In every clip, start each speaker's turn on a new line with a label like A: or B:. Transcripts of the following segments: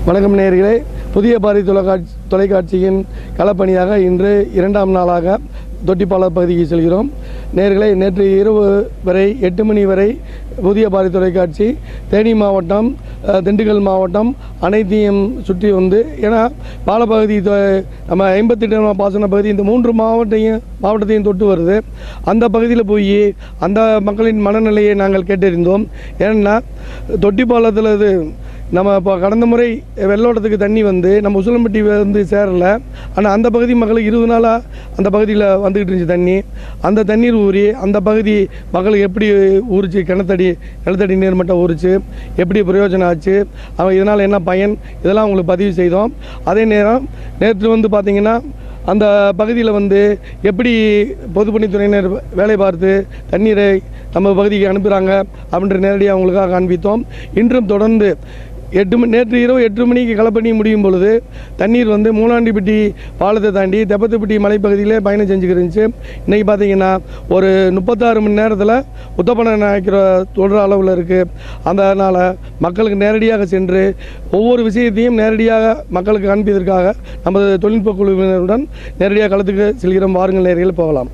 A: வணக்கம் நேயர்களே புதிய பாரி தொலைக்காட்சி தொலைக்காட்சியின் களப்பணியாக இன்று இரண்டாம் நாளாக தொட்டிப்பாளர் பகுதிக்கு செல்கிறோம் நேயர்களே நேற்று இரவு வரை எட்டு மணி வரை புதிய பாரி தொலைக்காட்சி தேனி மாவட்டம் அஹ், திண்டுக்கல் மாவட்டம் அனைத்தையும் சுற்றி வந்து ஏன்னா பாலப்பகுதி தொ- நம்ம ஐம்பத்தெட்டு பாசன பகுதி இந்த மூன்று மாவட்டையும் மாவட்டத்தையும் தொட்டு வருது அந்த பகுதியில் போய் அந்த மக்களின் மனநிலையை நாங்கள் கேட்டறிந்தோம் ஏன்னா தொட்டிப்பாலத்தில் இது நம்ம இப்போ கடந்த முறை வெள்ளோட்டத்துக்கு தண்ணி வந்து நம்ம உசிலம்பட்டி வந்து சேரல ஆனால் அந்த பகுதி மக்களுக்கு இருபது நாளாக அந்த பகுதியில் வந்துக்கிட்டு இருந்துச்சு தண்ணி அந்த தண்ணீர் ஊறி அந்த பகுதி மக்களுக்கு எப்படி ஊறிச்சு கிணத்தடி நிலத்தடி நீர் மட்டம் ஊறிச்சு எப்படி பிரயோஜனம் ஆச்சு அவன் இதனால் என்ன பயன் இதெல்லாம் உங்களுக்கு பதிவு செய்தோம் அதே நேரம் நேற்று வந்து பார்த்திங்கன்னா அந்த பகுதியில் வந்து எப்படி பொதுப்பணித்துறையினர் வேலை பார்த்து தண்ணீரை நம்ம பகுதிக்கு அனுப்புகிறாங்க அப்படின்ற நேரடியாக அவங்களுக்காக காண்பித்தோம் இன்றும் தொடர்ந்து எட்டு மணி நேற்று இரவு எட்டு மணிக்கு களப்பணி முடியும் பொழுது தண்ணீர் வந்து மூலாண்டிப்பட்டி பாலத்தை தாண்டி தெப்பத்துப்பட்டி மலைப்பகுதியிலே பயணம் செஞ்சுக்கிட்டு இருந்துச்சு இன்றைக்கி பார்த்தீங்கன்னா ஒரு முப்பத்தாறு மணி நேரத்தில் உத்தப்பன நாயக்கிற தொடர் அளவில் இருக்குது அதனால் மக்களுக்கு நேரடியாக சென்று ஒவ்வொரு விஷயத்தையும் நேரடியாக மக்களுக்கு காண்பிப்பதற்காக நமது தொழில்நுட்ப குழுவினருடன் நேரடியாக களத்துக்கு செல்கிறோம் வாருங்கள் நேரடியில் போகலாம்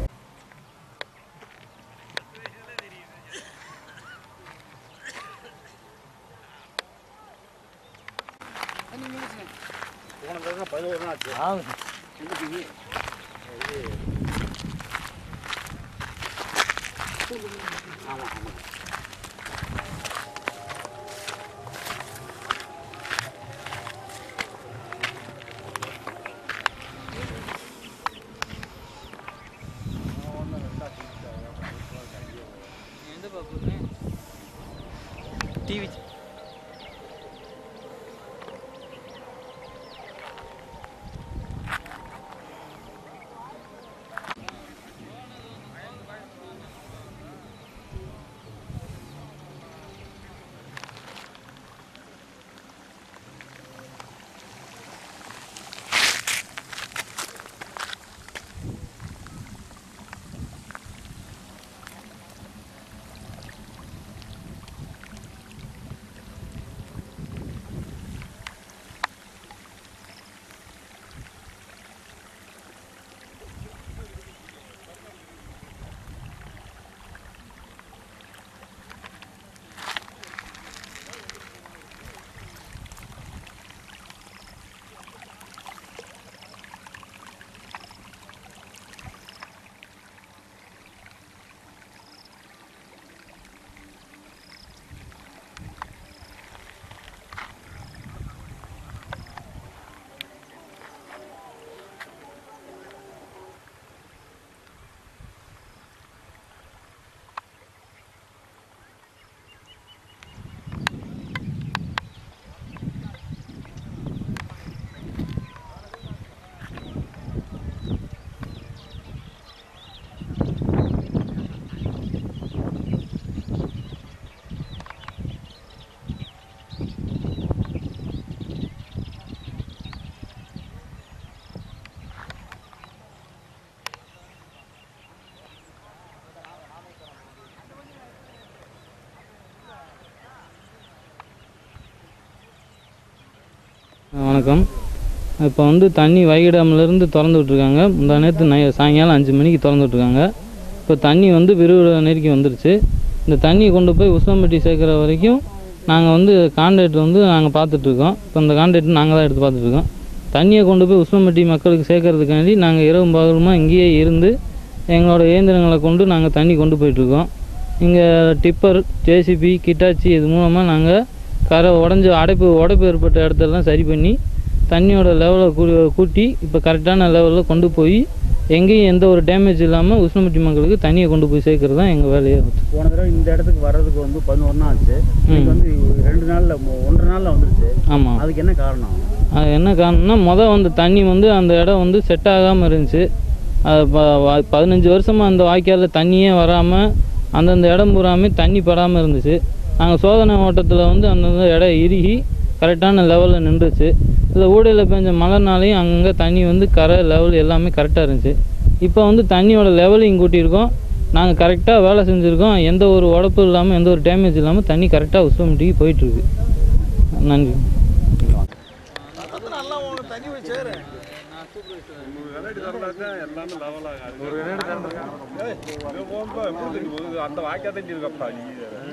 B: டிவி வணக்கம் இப்போ வந்து தண்ணி வைகை டேம்லேருந்து திறந்து விட்ருக்காங்க முந்தா நேற்று நை சாயங்காலம் அஞ்சு மணிக்கு திறந்து விட்ருக்காங்க இப்போ தண்ணி வந்து விறுவிறு நெருக்கி வந்துருச்சு இந்த தண்ணியை கொண்டு போய் உசிலம்பட்டி சேர்க்குற வரைக்கும் நாங்கள் வந்து கான்ட்ராக்ட் வந்து நாங்கள் பார்த்துட்ருக்கோம் இப்போ இந்த கான்ட்ராக்ட் நாங்கள் தான் எடுத்து பார்த்துட்ருக்கோம் தண்ணியை கொண்டு போய் உசிலம்பட்டி மக்களுக்கு சேர்க்கறதுக்காண்டி நாங்கள் இரவும் பகலுமா இங்கேயே இருந்து எங்களோட இயந்திரங்களை கொண்டு நாங்கள் தண்ணி கொண்டு போயிட்டுருக்கோம் இங்கே டிப்பர் ஜேசிபி கிட்டாச்சி இது மூலமாக நாங்கள் கரை உடஞ்சி அடைப்பு உடைப்பு ஏற்பட்ட இடத்தெல்லாம் சரி பண்ணி தண்ணியோட லெவலை கூ கூட்டி இப்போ கரெக்டான லெவலில் கொண்டு போய் எங்கேயும் எந்த ஒரு டேமேஜ் இல்லாமல் உஷ்ணமட்டி மக்களுக்கு தண்ணியை கொண்டு போய் சேர்க்கறது தான் எங்கள் வேலையே
C: போன தடவை இந்த இடத்துக்கு வர்றதுக்கு வந்து பதினோரு நாள் ஆச்சு இன்னைக்கு வந்து ரெண்டு நாள்ல மு- ஒன்றரை நாள்ல வந்துருச்சு
B: ஆமாம்
C: அதுக்கு என்ன காரணம்
B: அது என்ன காரணம்னா மொதல் வந்து தண்ணி வந்து அந்த இடம் வந்து செட் ஆகாமல் இருந்துச்சு அது ப- வ- பதினஞ்சு வருஷமாக அந்த வாய்க்காலில் தண்ணியே வராமல் அந்தந்த இடம் பூராமே தண்ணி படாமல் இருந்துச்சு நாங்கள் சோதனை ஓட்டத்தில் வந்து அந்தந்த இடம் இறுகி கரெக்டான லெவலில் நின்றுச்சு இந்த ஊடையில் பெஞ்ச மழைனாலையும் அங்கங்கே தண்ணி வந்து கரை லெவல் எல்லாமே கரெக்டாக இருந்துச்சு இப்போ வந்து தண்ணியோட லெவலையும் கூட்டியிருக்கோம் நாங்கள் கரெக்டாக வேலை செஞ்சுருக்கோம் எந்த ஒரு உடப்பு இல்லாமல் எந்த ஒரு டேமேஜ் இல்லாமல் தண்ணி கரெக்டாக உசுவம்பட்டிக்கு போயிட்டுருக்கு நன்றி
D: அந்த வாய்க்கா தண்ணி இருக்கப்பா நீ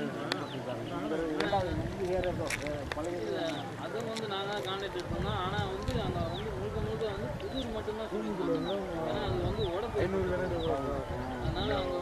B: அதுவும் வந்து நாங்கள் கான்டாக்ட் எடுத்தோம்னா ஆனால் வந்து அங்கே வந்து முழுக்க முழுக்க வந்து புதூர் மட்டும்தான் சொல்லியிருந்தாங்க ஏன்னா அது வந்து உடம்பு அதனால அவங்க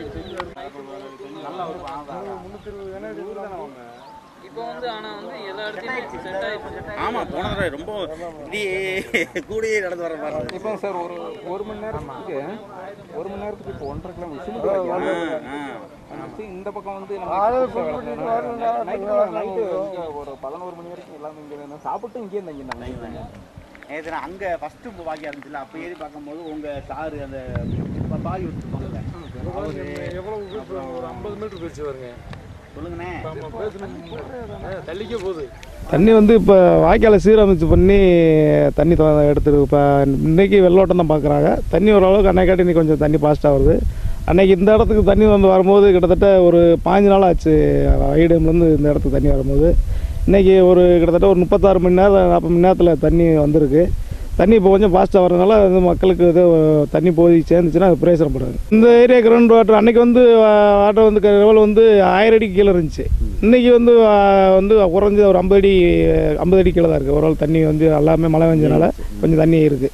B: இப்போ வந்து ஆனால் வந்து எல்லா இடத்துலையும் செட் ஆயிடுச்சு
C: ஆமா போன தடவை ரொம்ப இப்படியே கூடயே நடந்து வர மாதிரி
E: இப்போ சார் ஒரு ஒரு மணி நேரத்துக்கு ஒரு மணி நேரத்துக்கு இப்போ ஒன்றரை கிலோமீட்டர் வந்துச்சு இந்த பக்கம் வந்து நைட்டு நைட்டு ஒரு பதினோரு மணி வரைக்கும் எல்லாமே இங்கே வேணும் சாப்பிட்டு இங்கேயே தங்கியிருந்தாங்க
C: நேற்று நான் அங்கே ஃபஸ்ட்டு பாக்கி இருந்துச்சுல அப்போ ஏறி பார்க்கும்போது உங்கள் சாரு அந்த ப- பாய் விட்டுருப்பாங்கல்ல அவரு
A: எவ்வளவு ஒரு ஐம்பது மீட்டர் போயிடுச்சு வருங்க
C: சொல்லுங்கண்ணே
A: தள்ளிக்க போகுது தண்ணி வந்து இப்போ வாய்க்காலை சீரமைச்சு பண்ணி தண்ணி தொ- எடுத்துருக்கு இப்போ இன்னைக்கு வெள்ளோட்டம் தான் பார்க்குறாங்க தண்ணி ஓரளவுக்கு அன்னைக்காட்டி இன்னைக்கு கொஞ்சம் தண்ணி ஃபாஸ்ட்டாக வருது அன்னைக்கு இந்த இடத்துக்கு தண்ணி வந்து வரும்போது கிட்டத்தட்ட ஒரு பாஞ்சு நாள் ஆச்சு ஐடம்லேருந்து இந்த இடத்துக்கு தண்ணி வரும்போது இன்னைக்கு ஒரு கிட்டத்தட்ட ஒரு முப்பத்தாறு மணி நேரம் நாற்பது மணி நேரத்தில் தண்ணி வந்திருக்கு தண்ணி இப்போ கொஞ்சம் ஃபாஸ்ட்டாக வரதுனால அது மக்களுக்கு இது தண்ணி போய் சேர்ந்துச்சுன்னா அது பிரயோசனப்படுது இந்த ஏரியா கிரவுண்ட் வாட்டர் அன்னைக்கு வந்து வாட்டர் வந்து லெவல் வந்து ஆயிரம் அடி கீழே இருந்துச்சு இன்னைக்கு வந்து ஆ, வந்து குறைஞ்ச ஒரு ஐம்பது அடி ஐம்பது அடி கீழே தான் இருக்குது ஓரளவு தண்ணி வந்து எல்லாமே மழை பெஞ்சதுனால கொஞ்சம் தண்ணி இருக்குது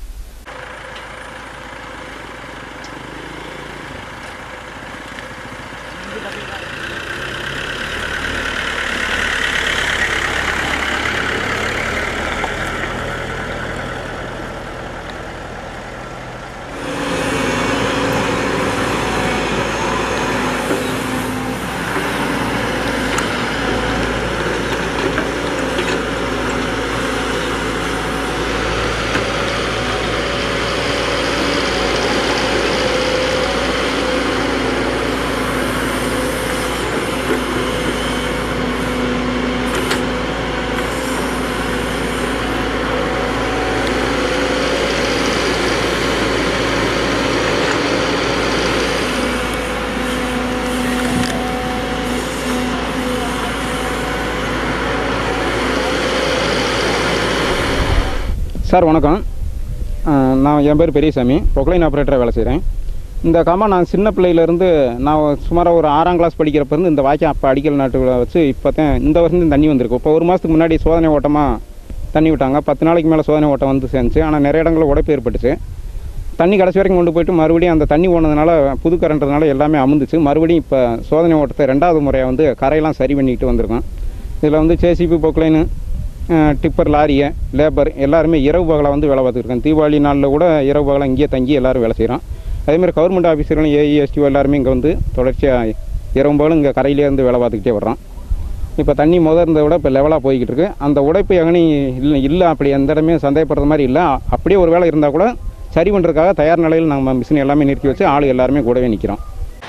E: சார் வணக்கம் அஹ் நான் என் பேர் பெரியசாமி பொக்லைன் ஆப்ரேட்டராக வேலை செய்கிறேன் இந்த கம்மா நான் சின்ன பிள்ளையிலேருந்து நான் சுமாராக ஒரு ஆறாம் கிளாஸ் படிக்கிறப்ப இருந்து இந்த வாய்க்கால் அப்போ அடிக்கல் நாட்டுகளை வச்சு இப்போ தான் இந்த வருஷம் தான் தண்ணி வந்திருக்கு இப்போ ஒரு மாதத்துக்கு முன்னாடி சோதனை ஓட்டமாக தண்ணி விட்டாங்க பத்து நாளைக்கு மேலே சோதனை ஓட்டம் வந்து சேர்ந்துச்சு ஆனால் நிறைய இடங்களில் உடைப்பு ஏற்பட்டுச்சு தண்ணி கடைசி வரைக்கும் கொண்டு போயிட்டு மறுபடியும் அந்த தண்ணி போனதுனால புது கரண்ட்றதுனால எல்லாமே அமுந்துச்சு மறுபடியும் இப்போ சோதனை ஓட்டத்தை ரெண்டாவது முறையாக வந்து கரையெல்லாம் சரி பண்ணிக்கிட்டு வந்திருக்கோம் இதில் வந்து ஜேசிபி பொக்லைனு டிப்பர் லாரியை லேபர் எல்லாருமே இரவு பகலாக வந்து வேலை பார்த்துருக்கோம் தீபாவளி நாளில் கூட இரவு பகலாக இங்கேயே தங்கி எல்லாரும் வேலை செய்கிறோம் அதேமாதிரி கவர்மெண்ட் ஆஃபீஸர்களும் ஏஇஎஸ்டிஓ எல்லாருமே இங்கே வந்து தொடர்ச்சியாக இரவு பகலும் இங்கே கரையிலே இருந்து வேலை பார்த்துக்கிட்டே வர்றோம் இப்போ தண்ணி முத இருந்ததை விட இப்போ லெவலாக போய்கிட்டு இருக்கு அந்த உடைப்பு எங்கனி இல்லை இல்லை அப்படி எந்த இடமே சந்தேகப்படுற மாதிரி இல்லை அப்படியே ஒரு வேலை இருந்தால் கூட சரி பண்ணுறதுக்காக தயார் நிலையில் நம்ம மிஷின் எல்லாமே நிறுத்தி வச்சு ஆள் எல்லாருமே கூடவே நிற்கிறோம்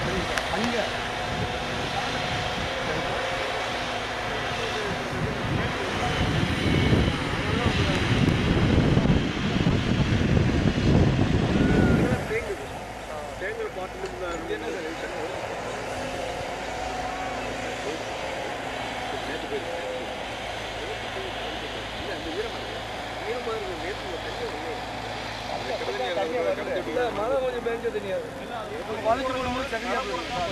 A: மழை கொஞ்சம் பெஞ்ச தெரியாது வளைச்சு போடும்போது சரியாக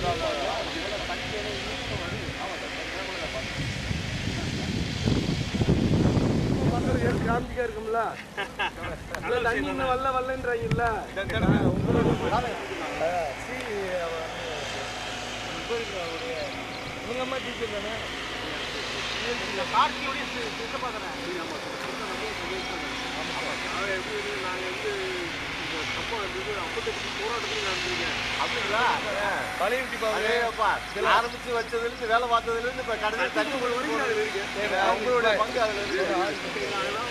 A: காமிக்கா இருக்கும்ல இல்ல, தண்ணி இன்னும் வரல வரலன்றாங்கல்ல இவங்க அம்மா டீச்சர் தானே
D: ஆரம்பிச்சு வச்சதுல இருந்து வேலை பார்த்ததுல இருந்து இப்ப கடைசி தண்ணி உங்களுடைய பங்கு அதுல இருக்கு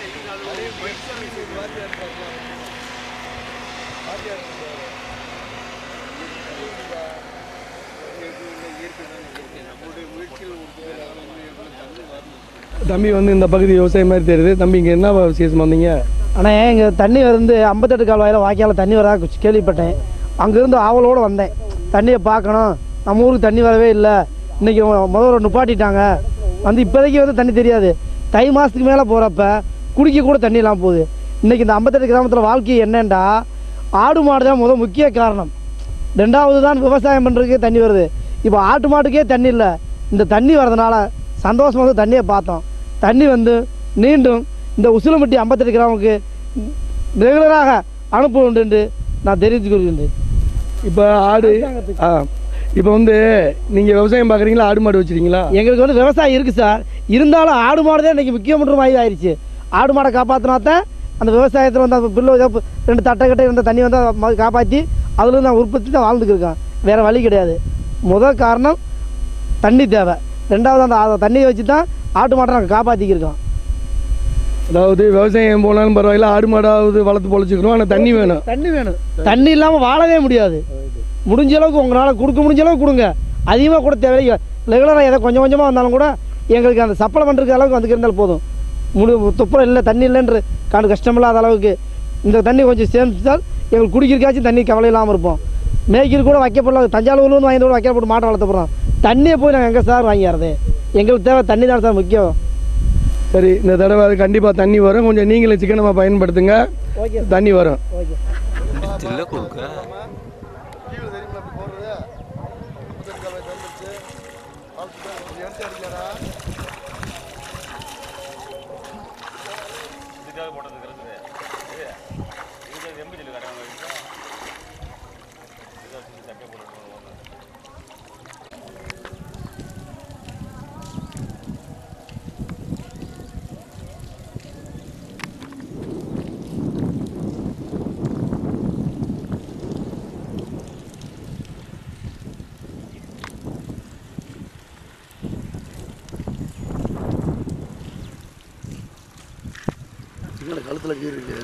A: தம்பி வந்து இந்த பகுதி விவசாயம் மாதிரி தெரியுது தம்பி இங்கே என்ன விசேஷமா வந்தீங்க
F: ஆனால் இங்கே தண்ணி வந்து ஐம்பத்தெட்டு கால் வாயில் வாய்க்கால தண்ணி வரதா கேள்விப்பட்டேன் அங்கேருந்து ஆவலோடு வந்தேன் தண்ணியை பார்க்கணும் நம்ம ஊருக்கு தண்ணி வரவே இல்லை இன்றைக்கி முதல்ல நுப்பாட்டிட்டாங்க வந்து இப்போதைக்கு வந்து தண்ணி தெரியாது தை மாதத்துக்கு மேலே போகிறப்ப குடிக்க கூட தண்ணி இல்லாமல் போகுது இன்றைக்கி இந்த ஐம்பத்தெட்டு கிராமத்தில் வாழ்க்கை என்னண்டா ஆடு மாடு தான் முதல் முக்கிய காரணம் ரெண்டாவது தான் விவசாயம் பண்ணுறதுக்கே தண்ணி வருது இப்போ ஆட்டு மாட்டுக்கே தண்ணி இல்லை இந்த தண்ணி வரதுனால சந்தோஷமாக வந்து தண்ணியை பார்த்தோம் தண்ணி வந்து மீண்டும் இந்த உசிலம்பட்டி ஐம்பத்தெட்டு கிராமுக்கு ரெகுலராக அனுப்ப வேண்டும் என்று நான் தெரிவித்துக் கொள்கின்றேன்
A: இப்போ ஆடு ஆ இப்போ வந்து நீங்கள் விவசாயம் பார்க்குறீங்களா ஆடு மாடு வச்சுருக்கீங்களா
F: எங்களுக்கு வந்து விவசாயம் இருக்குது சார் இருந்தாலும் ஆடு மாடு தான் இன்றைக்கி முக்கியமன்ற மாதிரி ஆயிடுச்சு ஆடு மாடை காப்பாற்றினா தான் அந்த விவசாயத்தில் வந்து அந்த பில்லு வச்சா ரெண்டு தட்டை கட்டை இருந்த தண்ணி வந்து காப்பாற்றி அதில் நான் உற்பத்தி தான் வாழ்ந்துக்கிருக்கேன் வேறு வழி கிடையாது முதல் காரணம் தண்ணி தேவை ரெண்டாவது அந்த அந்த தண்ணியை வச்சு தான் ஆட்டு மாட்டை நாங்கள் காப்பாற்றிக்கிருக்கோம்
A: அதாவது விவசாயம் போனாலும் பரவாயில்ல ஆடு மாடாவது வளர்த்து பொழைச்சிக்கணும் ஆனால் தண்ணி வேணும்
F: தண்ணி வேணும் தண்ணி இல்லாமல் வாழவே முடியாது முடிஞ்ச அளவுக்கு உங்களால் கொடுக்க முடிஞ்ச அளவுக்கு கொடுங்க அதிகமாக கூட தேவையில்லை ரெகுலராக ஏதோ கொஞ்சம் கொஞ்சமாக வந்தாலும் கூட எங்களுக்கு அந்த சப்ளை பண்ணுற அளவுக்கு வந்து இருந்தால் போதும் முழு துப்புரம் இல்லை தண்ணி இல்லைன்ற காடு கஷ்டமில்லாத அளவுக்கு இந்த தண்ணி கொஞ்சம் சேமிச்சால் எங்களுக்கு குடிக்கிறக்காச்சும் தண்ணி கவலை இல்லாமல் இருப்போம் மேய்க்கிறது கூட வைக்கப்படல தஞ்சாவூர்லேருந்து வாங்கி கூட வைக்கப்பட்டு மாட்டை வளர்த்த போகிறோம் தண்ணியை போய் நாங்கள் எங்கே சார் வாங்கிடுறது எங்களுக்கு தேவை தண்ணி தான் சார் முக்கியம்
A: சரி இந்த தடவை கண்டிப்பாக தண்ணி வரும் கொஞ்சம் நீங்களும் சிக்கனமாக பயன்படுத்துங்க
F: ஓகே
A: தண்ணி வரும்
F: ஓகே
D: கீழே தெரியுமா இப்படி போடுறது ஐம்பத்தெட்டு கால் வயசு வந்துருச்சு வாழ்த்துக்கள். கொஞ்சம் எடுத்து அடிக்கடா கழுத்தில் கீழ் இருக்கு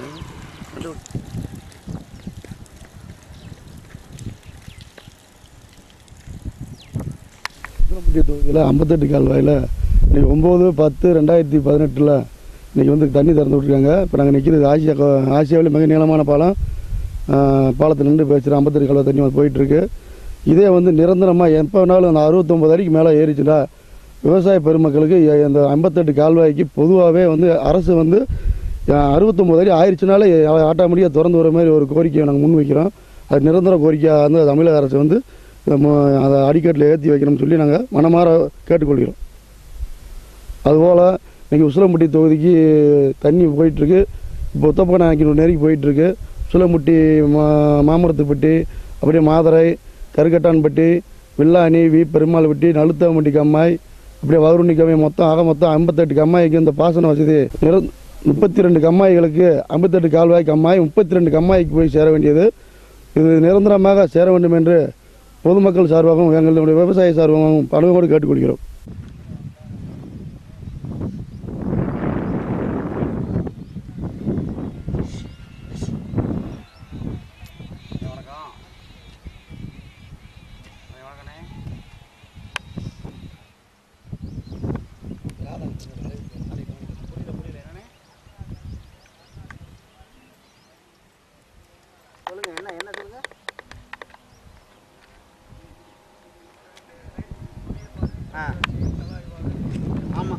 A: உசிலம்பட்டி தொகுதியில் ஐம்பத்தெட்டு கால்வாயில் இன்னைக்கு ஒம்பது பத்து ரெண்டாயிரத்தி பதினெட்டில் இன்றைக்கி வந்து தண்ணி திறந்து விட்ருக்காங்க இப்போ நாங்கள் நிற்கிறது ஆசியா கோ- ஆசியாவில் மிக நீளமான பாலம் பாலத்தில் நின்று பேசுகிற ஐம்பத்தெட்டு கால்வாய் தண்ணி வந்து போயிட்டுருக்கு இதே வந்து நிரந்தரமாக எப்போ வேணாலும் அந்த அறுபத்தொம்பது அடிக்கு மேலே ஏறிச்சுன்னா விவசாய பெருமக்களுக்கு எ- இந்த ஐம்பத்தெட்டு கால்வாய்க்கு பொதுவாகவே வந்து அரசு வந்து அஹ், அறுபத்தொம்பது அடி ஆயிடுச்சுனாலே ஆட்டாமடியாக திறந்து வர மாதிரி ஒரு கோரிக்கையை நாங்கள் முன் வைக்கிறோம் அது நிரந்தர கோரிக்கையாக வந்து தமிழக அரசு வந்து நம்ம அதை அடிக்கட்டில் ஏற்றி வைக்கணும்னு சொல்லி நாங்கள் மனமாற கேட்டுக்கொள்கிறோம் அதுபோல் இன்றைக்கி உசிலம்பட்டி தொகுதிக்கு தண்ணி போயிட்டுருக்கு இப்போ உத்தப்பநாயக்கனூர் நெருக்கி போயிட்டுருக்கு உசிலம்பட்டி மா மாமரத்துப்பட்டி அப்படியே மாதரை கருக்கட்டான்பட்டி வில்லாணி வி பெருமாள்பட்டி நலுத்தாம்பட்டி கம்மாய் அப்படியே வவுருணி கம்மாய் மொத்தம் ஆக மொத்தம் ஐம்பத்தெட்டு கம்மாய்க்கு இந்த பாசன வசதி நிற முப்பத்தி ரெண்டு கம்மாய்களுக்கு ஐம்பத்தெட்டு கால்வாய் கம்மாய் முப்பத்தி ரெண்டு கம்மாய்க்கு போய் சேர வேண்டியது இது நிரந்தரமாக சேர வேண்டும் என்று பொதுமக்கள் சார்பாகவும் எங்களுடைய விவசாய சார்பாகவும் பணிவோடு கேட்டுக்கொள்கிறோம்
C: சொல்லுங்க என்ன என்ன சொல்லுங்க ஆ ஆமாம்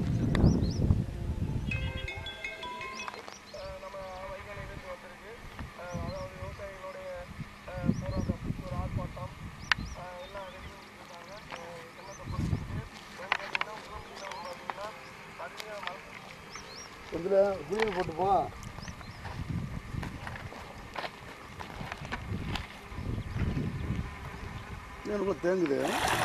A: இதில் குளியல் போட்டு போ
D: எனக்கு தேங்குது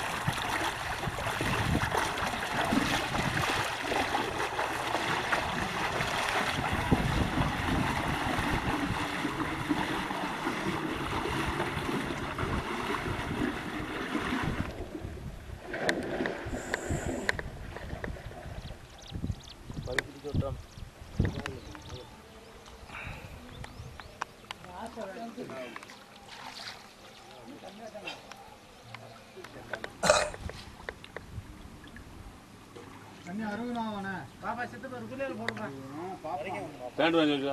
G: பேண்ட் வாங்கி வச்சா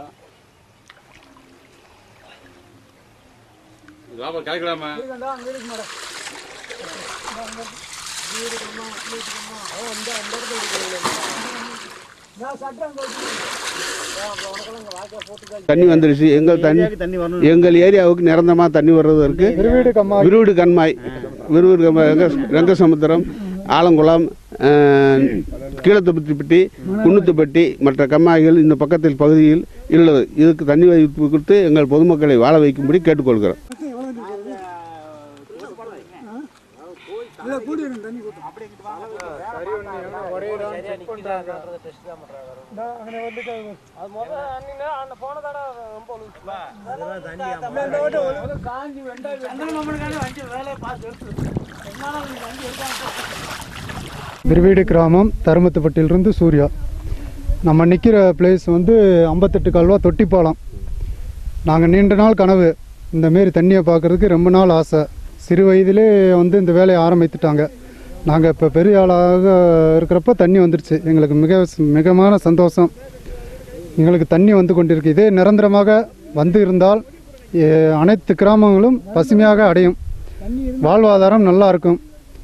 G: லாபம் கிடைக்கலாமா
H: தண்ணி வந்துருச்சு எங்கள் தண்ணி
C: தண்ணி வரணும்
H: எங்கள் ஏரியாவுக்கு நிரந்தரமாக தண்ணி வர்றதற்கு
F: விருவீடு கம்மா
H: விருவிடு கண்மாய் விருவிடு கண்மாய் ரங்க ரங்கசமுத்திரம் ஆலங்குளம் அஹ், கீழத்துப்பட்டி குன்னுத்துப்பட்டி மற்ற கம்மாய்கள் இந்த பக்கத்தில் பகுதியில் உள்ளது இதுக்கு தண்ணி வைப்பு கொடுத்து எங்கள் பொதுமக்களை வாழ வைக்கும்படி கேட்டுக்கொள்கிறோம்
I: விருவீடு கிராமம் தருமத்துப்பட்டியிலிருந்து சூர்யா நம்ம நிற்கிற பிளேஸ் வந்து ஐம்பத்தெட்டு கால்வா தொட்டிப்பாலம் நாங்கள் நீண்ட நாள் கனவு இந்த மாரி தண்ணியை பார்க்குறதுக்கு ரொம்ப நாள் ஆசை சிறு வயதிலே வந்து இந்த வேலையை ஆரம்பித்துட்டாங்க நாங்கள் இப்போ பெரிய ஆளாக இருக்கிறப்ப தண்ணி வந்துருச்சு எங்களுக்கு மிக மிகமான சந்தோஷம் எங்களுக்கு தண்ணி வந்து கொண்டிருக்கு இதே நிரந்தரமாக வந்து இருந்தால் எ- அனைத்து கிராமங்களும் பசுமையாக அடையும் வாழ்வாதாரம் நல்லா இருக்கும்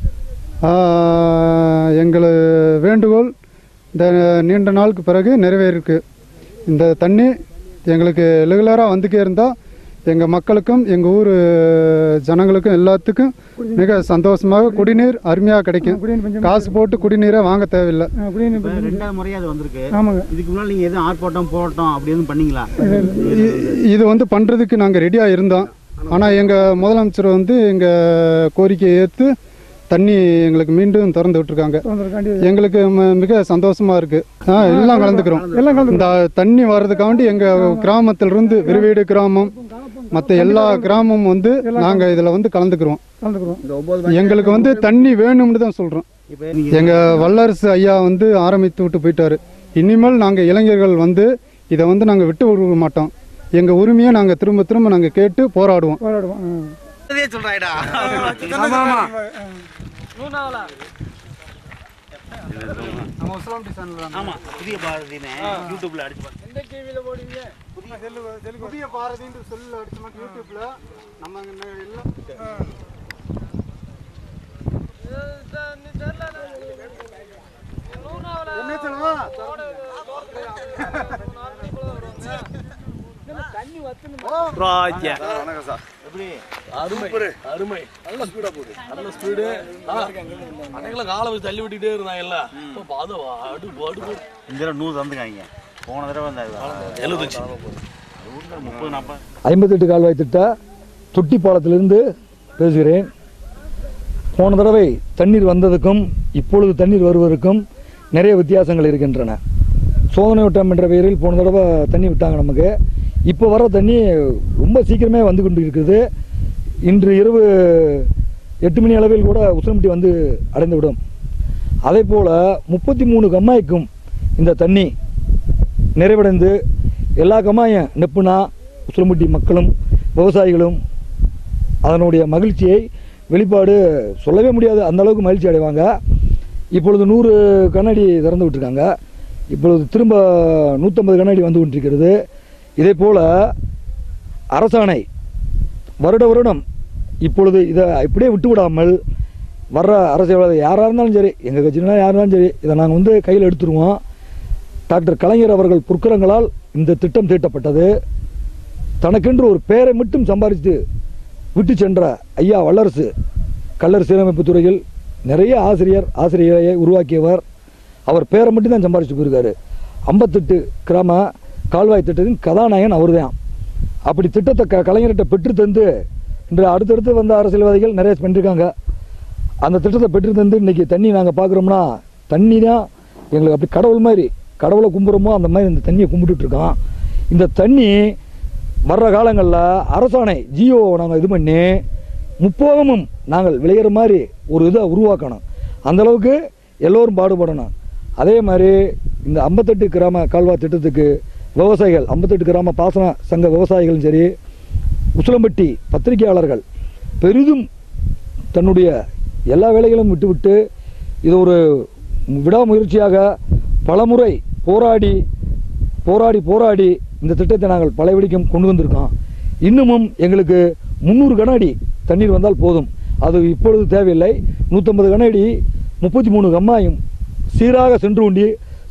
I: எங்கள் வேண்டுகோள் இந்த நீண்ட நாளுக்கு பிறகு நிறைவேறிருக்கு இந்த தண்ணி எங்களுக்கு ரெகுலராக வந்துக்கே இருந்தால் எங்கள் மக்களுக்கும் எங்கள் ஊர் ஜனங்களுக்கும் எல்லாத்துக்கும் மிக சந்தோஷமாக குடிநீர் அருமையாக கிடைக்கும் காசு போட்டு குடிநீரை வாங்க தேவையில்லை
C: இப்ப ரெண்டாவது முறையா அது வந்திருக்கு
I: ஆமாங்க
C: இதுக்கு முன்னாடி நீங்க எதுவும் ஆர்ப்பாட்டம் போராட்டம் அப்படி எதுவும் பண்ணீங்களா
I: இ- இது வந்து பண்ணுறதுக்கு நாங்கள் ரெடியாக இருந்தோம் ஆனால் எங்கள் முதலமைச்சர் வந்து எங்கள் கோரிக்கையை ஏற்று தண்ணி எங்களுக்கு மீண்டும் திறந்து விட்டுருக்காங்க எங்களுக்கு ம- மிக சந்தோஷமா இருக்கு ஆ, எல்லாம் கலந்துக்கிறோம் இந்த தண்ணி வர்றதுக்காண்டி எங்கள் கிராமத்திலிருந்து விருவீடு கிராமம் மற்ற எல்லா கிராமமும் வந்து நாங்கள் இதில் வந்து கலந்துக்கிறோம்
C: இந்த ஒன்பது
I: எங்களுக்கு வந்து தண்ணி வேணும்னு தான் சொல்கிறோம்
C: இப்போ நீங்க
I: எங்க வல்லரசு ஐயா வந்து ஆரம்பித்து விட்டு போயிட்டாரு இனிமேல் நாங்க இளைஞர்கள் வந்து இதை வந்து நாங்க விட்டு கொடுக்க மாட்டோம் எங்க உரிமையை நாங்க திரும்ப திரும்ப நாங்க கேட்டு போராடுவோம்
C: சொல்றாடா ஆமா புதிய பாரதினே யூடியூப்ல அடிச்சு பாருங்க.
I: புதிய பாரதின்னு சொல்லி அடிச்சோம் யூடியூப்ல நம்ம எல்லாம் என்ன சொல்லுவா
C: எப்படி
G: அருமை நல்ல ஸ்பீடா போகுது நல்ல ஸ்பீடு அன்னைக்கெல்லாம் காலை வச்சு தள்ளி விட்டுட்டே இருந்தாங்க எல்லாம் இப்போ அது அடு அடு
C: இந்த தடவை நூறு தந்துக்காங்க போன தடவை அந்த
G: எழுபத்தஞ்சு
C: ஊர்ல முப்பது நாற்பது
A: ஐம்பத்தெட்டு கால்வாய் திட்ட தொட்டி பாலத்திலிருந்து பேசுகிறேன் போன தடவை தண்ணீர் வந்ததுக்கும் இப்பொழுது தண்ணீர் வருவதற்கும் நிறைய வித்தியாசங்கள் இருக்கின்றன சோதனை வட்டம் என்ற பெயரில் போன தடவை தண்ணி விட்டாங்க நமக்கு இப்போ வர தண்ணி ரொம்ப சீக்கிரமே வந்து கொண்டு இருக்குது இன்று இரவு எட்டு மணி அளவில் கூட உசிலம்பட்டி வந்து அடைந்து விடும் அதே போல் முப்பத்தி மூணு கம்மாய்க்கும் இந்த தண்ணி நிறைவடைந்து எல்லா கம்மாயும் நெப்புனா உசிலம்பட்டி மக்களும் விவசாயிகளும் அதனுடைய மகிழ்ச்சியை வெளிப்பாடு சொல்லவே முடியாது அந்த அளவுக்கு மகிழ்ச்சி அடைவாங்க இப்பொழுது நூறு கண்ணாடி திறந்து விட்டுருக்காங்க இப்பொழுது திரும்ப நூற்றம்பது கண்ணாடி வந்து கொண்டிருக்கிறது இதே போல் அரசாணை வருட வருடம் இப்பொழுது இதை இப்படியே விட்டு விடாமல் வர்ற அரசியல்வாதி யாராக இருந்தாலும் சரி எங்கள் கட்சியினா யாராக இருந்தாலும் சரி இதை நாங்கள் வந்து கையில் எடுத்துருவோம் டாக்டர் கலைஞர் அவர்கள் புற்கரங்களால் இந்த திட்டம் தீட்டப்பட்டது தனக்கென்று ஒரு பெயரை மட்டும் சம்பாதித்து விட்டு சென்ற ஐயா வல்லரசு கல்லர் சீரமைப்பு துறையில் நிறைய ஆசிரியர் ஆசிரியரை உருவாக்கியவர் அவர் பேரை மட்டும் தான் சம்பாதிச்சு போயிருக்காரு ஐம்பத்தெட்டு கிராம கால்வாய் திட்டத்தின் கதாநாயகன் அவர்தான் அப்படி திட்டத்தை க கலைஞர்கிட்ட பெற்று தந்து இன்று அடுத்தடுத்து வந்த அரசியல்வாதிகள் நிறைய பண்ணியிருக்காங்க அந்த திட்டத்தை பெற்று தந்து இன்னைக்கு தண்ணி நாங்கள் பார்க்குறோம்னா தண்ணி தான் எங்களுக்கு அப்படி கடவுள் மாதிரி கடவுளை கும்பிட்றோமோ அந்த மாதிரி இந்த தண்ணியை கும்பிட்டுட்டு இருக்கோம் இந்த தண்ணி வர்ற காலங்களில் அரசாணை ஜியோ நாங்கள் இது பண்ணி முப்போகமும் நாங்கள் விளையிற மாதிரி ஒரு இதை உருவாக்கணும் அந்த அளவுக்கு எல்லோரும் பாடுபடணும் அதே மாதிரி இந்த ஐம்பத்தெட்டு கிராம கால்வா திட்டத்துக்கு விவசாயிகள் ஐம்பத்தெட்டு கிராம பாசன சங்க விவசாயிகளும் சரி உசிலம்பட்டி பத்திரிகையாளர்கள் பெரிதும் தன்னுடைய எல்லா வேலைகளும் விட்டுவிட்டு இது ஒரு விடாமுயற்சியாக பலமுறை போராடி போராடி போராடி இந்த திட்டத்தை நாங்கள் பலவடிக்கும் கொண்டு வந்திருக்கோம் இன்னமும் எங்களுக்கு முந்நூறு கண்ணாடி தண்ணீர் வந்தால் போதும் அது இப்பொழுது தேவையில்லை நூற்றம்பது கண்ணாடி முப்பத்தி மூணு கம்மாயும் சீராக சென்று கொண்டி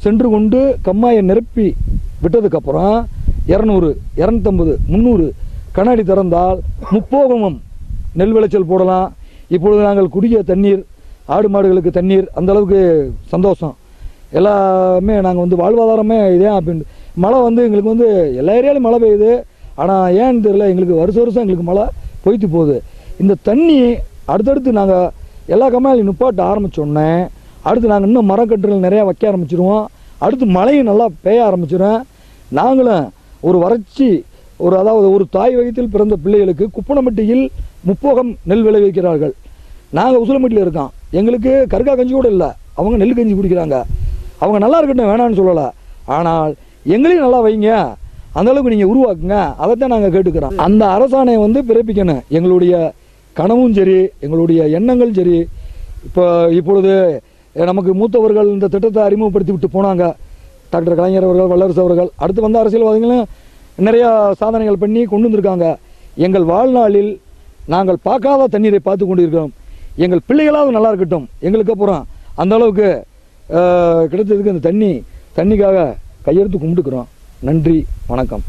J: சென்று கொண்டு கம்மாயை நிரப்பி விட்டதுக்கப்புறம் இரநூறு இரநூத்தம்பது முந்நூறு கண்ணாடி திறந்தால் முப்போகமும் நெல் விளைச்சல் போடலாம் இப்பொழுது நாங்கள் குடிய தண்ணீர் ஆடு மாடுகளுக்கு தண்ணீர் அந்த அளவுக்கு சந்தோஷம் எல்லாமே நாங்கள் வந்து வாழ்வாதாரமே இதே அப்படின்னு மழை வந்து எங்களுக்கு வந்து எல்லா ஏரியாலையும் மழை பெய்யுது ஆனால் ஏன்னு தெரியல எங்களுக்கு வருஷ வருஷம் எங்களுக்கு மழை பொய்த்து போகுது இந்த தண்ணி அடுத்தடுத்து நாங்கள் எல்லா கம்மாயிலையும் நிப்பாட்ட ஆரம்பித்தோடனே அடுத்து நாங்கள் இன்னும் மரக்கட்டுகள் நிறையா வைக்க ஆரம்பிச்சிருவோம் அடுத்து மழையும் நல்லா பெய்ய ஆரம்பிச்சிடும் நாங்களும் ஒரு வறட்சி ஒரு அதாவது ஒரு தாய் வயிற்றில் பிறந்த பிள்ளைகளுக்கு குப்பனமட்டியில் முப்போகம் நெல் விளைவிக்கிறார்கள் நாங்கள் உசிலம்பட்டியில் இருக்கோம் எங்களுக்கு கருக்கா கஞ்சி கூட இல்லை அவங்க நெல் கஞ்சி குடிக்கிறாங்க அவங்க நல்லா இருக்கட்டும் வேணான்னு சொல்லலை ஆனால் எங்களையும் நல்லா வைங்க அந்த அளவுக்கு நீங்கள் உருவாக்குங்க அதைத்தான் நாங்கள் கேட்டுக்கிறோம் அந்த அரசாணையை வந்து பிறப்பிக்கணும் எங்களுடைய கனவும் சரி எங்களுடைய எண்ணங்கள் சரி இப்போ இப்பொழுது நமக்கு மூத்தவர்கள் இந்த திட்டத்தை அறிமுகப்படுத்தி விட்டு போனாங்க டாக்டர் கலைஞர் அவர்கள் வல்லரசு அவர்கள் அடுத்து வந்த அரசியல்வாதிகளும் நிறையா சாதனைகள் பண்ணி கொண்டு வந்திருக்காங்க எங்கள் வாழ்நாளில் நாங்கள் பார்க்காத தண்ணீரை பார்த்து கொண்டு இருக்கிறோம் எங்கள் பிள்ளைகளாவது நல்லா இருக்கட்டும் எங்களுக்கு அப்புறம் அந்த அளவுக்கு அஹ், கிடைத்ததுக்கு இந்த தண்ணி தண்ணிக்காக கையெடுத்து கும்பிட்டுக்கிறோம் நன்றி வணக்கம்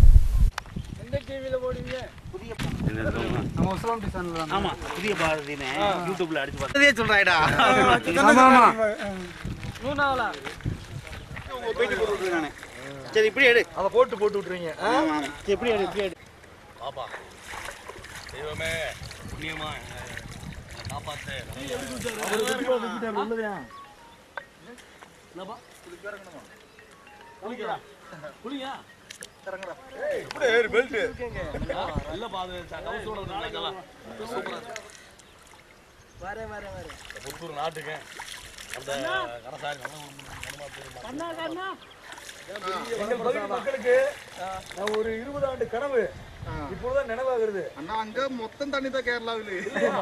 C: ஆமா புதிய பாரதினே யூடியூப்ல அடிச்சு பார்த்ததே சொல்றாடா பேட்டி போட்டு விட்டுருக்கேன் நானு. சரி இப்படி எடு
J: அதை போட்டு போட்டு விட்டுறீங்க
C: ஆமா ஆமா. சரி இப்படி எடு இப்படி எடு
G: பாப்பா தெய்வமே புண்ணியமா காப்பாத்து என்னப்பா குளிக்கிறா குளியா இல்லப்பா அது கவுசோட நாளைக்கெல்லாம் சூப்பரா இருக்கு
C: வரேன் வரேன் வரேன்
G: புத்தூர் நாட்டுக்கு அந்த கரசாரி நல்ல
J: எங்கள் பகுதி மக்களுக்கு அஹ், ஒரு இருபது ஆண்டு கனவு இப்பொழுதுதான் நினைவாகிறது
D: அண்ணா அங்க மொத்தம் தண்ணி தான் கேரளாவில்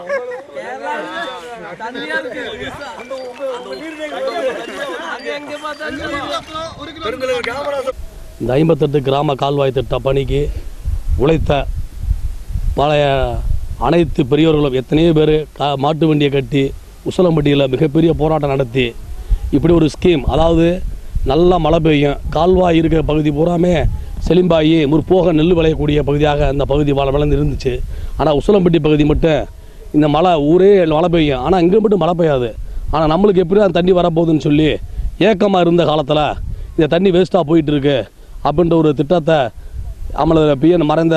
G: இந்த ஐம்பத்தெட்டு கிராம கால்வாய் திட்ட பணிக்கு உழைத்த பழைய அனைத்து பெரியவர்களும் எத்தனையோ பேர் கா மாட்டு வண்டியை கட்டி உசலம்பட்டியில் மிகப்பெரிய போராட்டம் நடத்தி இப்படி ஒரு ஸ்கீம் அதாவது நல்லா மழை பெய்யும் கால்வாய் இருக்கிற பகுதி பூராமே செலிம்பாயி முற்போக நெல் விளையக்கூடிய பகுதியாக அந்த பகுதி வள வளர்ந்து இருந்துச்சு ஆனால் உசலம்பட்டி பகுதி மட்டும் இந்த மழை ஊரே மழை பெய்யும் ஆனால் இங்கே மட்டும் மழை பெய்யாது ஆனால் நம்மளுக்கு எப்படி அந்த தண்ணி வரப்போகுதுன்னு சொல்லி ஏக்கமாக இருந்த காலத்தில் இந்த தண்ணி வேஸ்ட்டாக போயிட்டு இருக்கு அப்படின்ற ஒரு திட்டத்தை அமல பிஎன் மறைந்த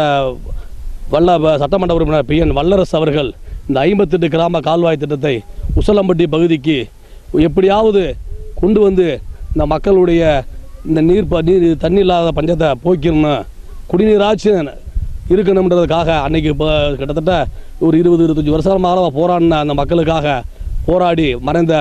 G: வல்ல வ- சட்டமன்ற உறுப்பினர் பிஎன் வல்லரசு அவர்கள் இந்த ஐம்பத்தெட்டு கிராம கால்வாய் திட்டத்தை உசலம்பட்டி பகுதிக்கு எப்படியாவது கொண்டு வந்து இந்த மக்களுடைய இந்த நீர் ப நீர் தண்ணி இல்லாத பஞ்சத்தை போக்கிடணும் குடிநீராச்சும் இருக்கணுன்றதுக்காக அன்னைக்கு இப்போ கிட்டத்தட்ட ஒரு இருபது இருபத்தஞ்சி வருஷமாக போராடின அந்த மக்களுக்காக போராடி மறைந்த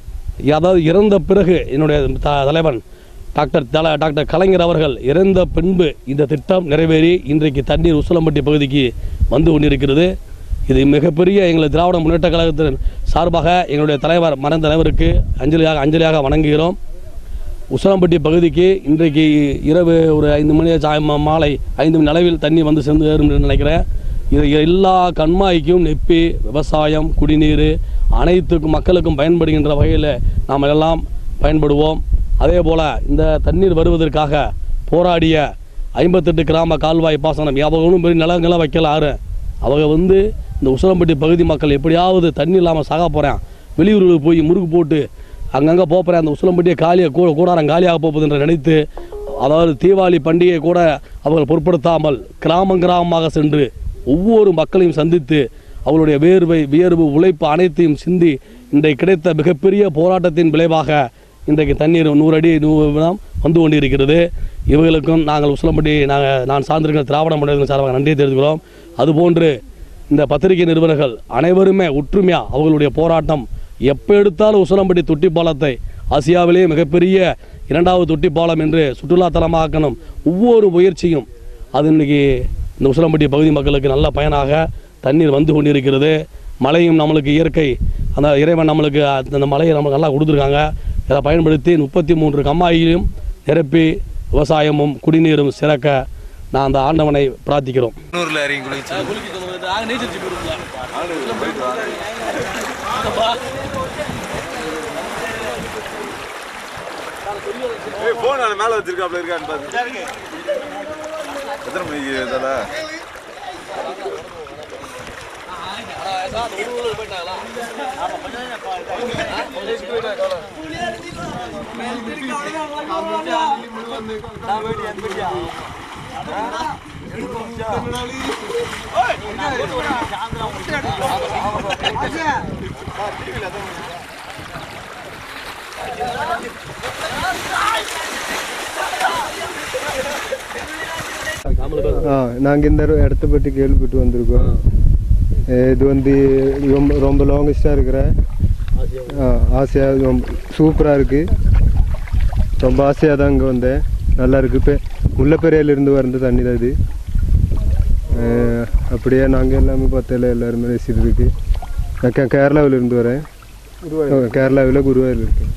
G: அதாவது இறந்த பிறகு என்னுடைய த தலைவன் டாக்டர் தல டாக்டர் கலைஞர் அவர்கள் இறந்த பின்பு இந்த திட்டம் நிறைவேறி இன்றைக்கு தண்ணீர் உசலம்பட்டி பகுதிக்கு வந்து கொண்டிருக்கிறது இது மிகப்பெரிய எங்கள் திராவிட முன்னேற்ற கழகத்தின் சார்பாக எங்களுடைய தலைவர் மறைந்த தலைவருக்கு அஞ்சலியாக அஞ்சலியாக வணங்குகிறோம் உசலம்பட்டி பகுதிக்கு இன்றைக்கு இரவு ஒரு ஐந்து மணி சாய மா- மாலை ஐந்து மணி அளவில் தண்ணி வந்து சேர்ந்து ஏறும் என்று நினைக்கிறேன் இது எல்லா கண்மாய்க்கும் நெப்பி விவசாயம் குடிநீர் அனைத்துக்கும் மக்களுக்கும் பயன்படுகின்ற வகையில் நாம் எல்லாம் பயன்படுவோம் அதே போல் இந்த தண்ணீர் வருவதற்காக போராடிய ஐம்பத்தெட்டு கிராம கால்வாய் பாசனம் அவங்க ஒன்றும் பெரிய நிலங்கள்லாம் வைக்கல ஆறு அவங்க வந்து இந்த உசலம்பட்டி பகுதி மக்கள் எப்படியாவது தண்ணி இல்லாமல் சாக போகிறேன் வெளியூர்களுக்கு போய் முறுக்கு போட்டு அங்கங்கே போகிறேன் அந்த உசலம்பட்டியை காலியாக கூட கூடாரம் காலியாக போகுது என்று நினைத்து அதாவது தீபாவளி பண்டிகை கூட அவர்கள் பொருட்படுத்தாமல் கிராமம் கிராமமாக சென்று ஒவ்வொரு மக்களையும் சந்தித்து அவர்களுடைய வேர்வை வியர்வு உழைப்பு அனைத்தையும் சிந்தி இன்றைக்கு கிடைத்த மிகப்பெரிய போராட்டத்தின் விளைவாக இன்றைக்கு தண்ணீர் நூறு அடி நூறு வந்து கொண்டிருக்கிறது இவர்களுக்கும் நாங்கள் உசலம்பட்டி நாங்கள் நான் சார்ந்திருக்கிற திராவிட முன்னேற்ற சார்பாக நன்றி தெரிவிக்கிறோம் அதுபோன்று இந்த பத்திரிகை நிறுவனர்கள் அனைவருமே ஒற்றுமையாக அவர்களுடைய போராட்டம் எப்போ எடுத்தாலும் உசலம்பட்டி தொட்டி பாலத்தை ஆசியாவிலேயே மிகப்பெரிய இரண்டாவது தொட்டி பாலம் என்று சுற்றுலா தலமாக்கணும் ஒவ்வொரு முயற்சியும் அது இன்னைக்கு இந்த உசலம்பட்டி பகுதி மக்களுக்கு நல்ல பயனாக தண்ணீர் வந்து கொண்டிருக்கிறது மழையும் நம்மளுக்கு இயற்கை அந்த இறைவன் நம்மளுக்கு அந்த மழையை நம்மளுக்கு நல்லா கொடுத்துருக்காங்க இதை பயன்படுத்தி முப்பத்தி மூன்று கம்மாயிலும் நிரப்பி விவசாயமும் குடிநீரும் சிறக்க நான் அந்த ஆண்டவனை பிரார்த்திக்கிறோம்
K: நூறுல இறங்கி குளிச்சு
G: நீச்சல்
K: போன் மேல வச்சிருக்காப்ல இருக்கான்னு பாத்து எத்தனை மணிக்கு இதெல்லாம்
L: ஆ நாங்கள் இந்த இடத்த பற்றி கேள்விப்பட்டு வந்திருக்கோம் அஹ் இது வந்து ரொம்ப ரொம்ப லாங்கஸ்டாக இருக்கிற ஆ ஆசையாக ரொம்ப சூப்பராக இருக்குது ரொம்ப ஆசையாக தான் இங்கே வந்தேன் நல்லா இருக்குது இப்போ முல்லைப்பெரியாலேருந்து வந்த தண்ணி தான் இது அஹ் அப்படியே நாங்கள் எல்லாமே பார்த்தால எல்லாருமே ரசிட்டு இருக்கு நான் கே கேரளாவிலேருந்து வரேன் கேரளாவில் குருவாயூர் இருக்கேன்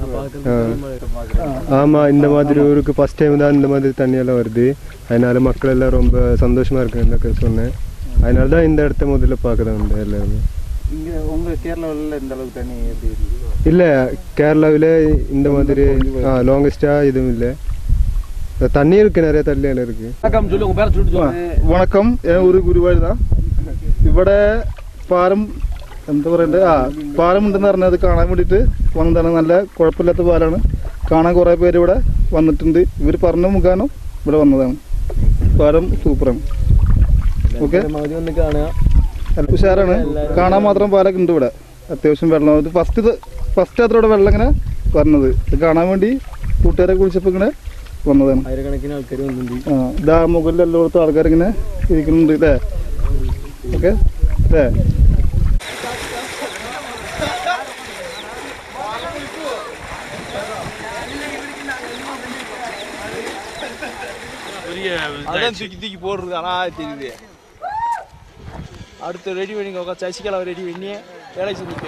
L: ஆமாம் இந்த மாதிரி ஊருக்கு ஃபஸ்ட் டைம் தான் இந்த மாதிரி தண்ணியெல்லாம் வருது அதனால மக்கள் எல்லாம் ரொம்ப சந்தோஷமாக இருக்குன்னு சொன்னேன் அதனால தான் இந்த இடத்த முதல்ல பார்க்க தான் வந்தேன் எல்லாருமே
C: இங்க உங்க கேரளாவில் இந்த அளவுக்கு தண்ணி எப்படி இருக்கு
L: இல்லை கேரளாவில் இந்த மாதிரி லாங்கஸ்டாக எதுவும் இல்லை தண்ணி இருக்குது நிறைய தண்ணியெல்லாம் இருக்குது
G: வணக்கம் சொல்லி உங்க பேரை சொல்லிட்டு சொல்லுங்க
D: വണക്കം ഞാൻ ഒരു ഗുരുവായൂരാണ് ഇവിടെ പാലം എന്താ പറയണ്ടേ ആ പാലമുണ്ടെന്ന് പറഞ്ഞത് കാണാൻ വേണ്ടിയിട്ട് വന്നതാണ് നല്ല കുഴപ്പമില്ലാത്ത പാലാണ് കാണാൻ കുറേ പേര് ഇവിടെ വന്നിട്ടുണ്ട് ഇവർ പറഞ്ഞ മുഖാനം ഇവിടെ വന്നതാണ് പാലം സൂപ്പറാണ് ഓക്കെ ഉഷാറാണ് കാണാൻ മാത്രം പാലൊക്കെ ഉണ്ട് ഇവിടെ അത്യാവശ്യം വെള്ളം ഇത് ഫസ്റ്റ് ഫസ്റ്റ് അത്ര ഇവിടെ വെള്ളം ഇങ്ങനെ പറഞ്ഞത് ഇത് കാണാൻ വേണ്ടി കൂട്ടുകാരെ കുളിച്ചപ്പോൾ ഇങ്ങനെ വന്നതാണ്
L: ആയിരക്കണക്കിന് ആൾക്കാർ വന്നിട്ടുണ്ട്
D: ആ ഇതാ മുകളിൽ എല്ലായിടത്തും ആൾക്കാർ ഇങ്ങനെ ഇരിക്കുന്നുണ്ട് അല്ലേ ഓക്കെ അല്ലേ
M: அதான் தூக்கி தூக்கி போடுறது ஆனால் தெரியுது அடுத்து ரெடி பண்ணிங்க உட்கா சசிகலா ரெடி பண்ணி வேலை செஞ்சுட்டு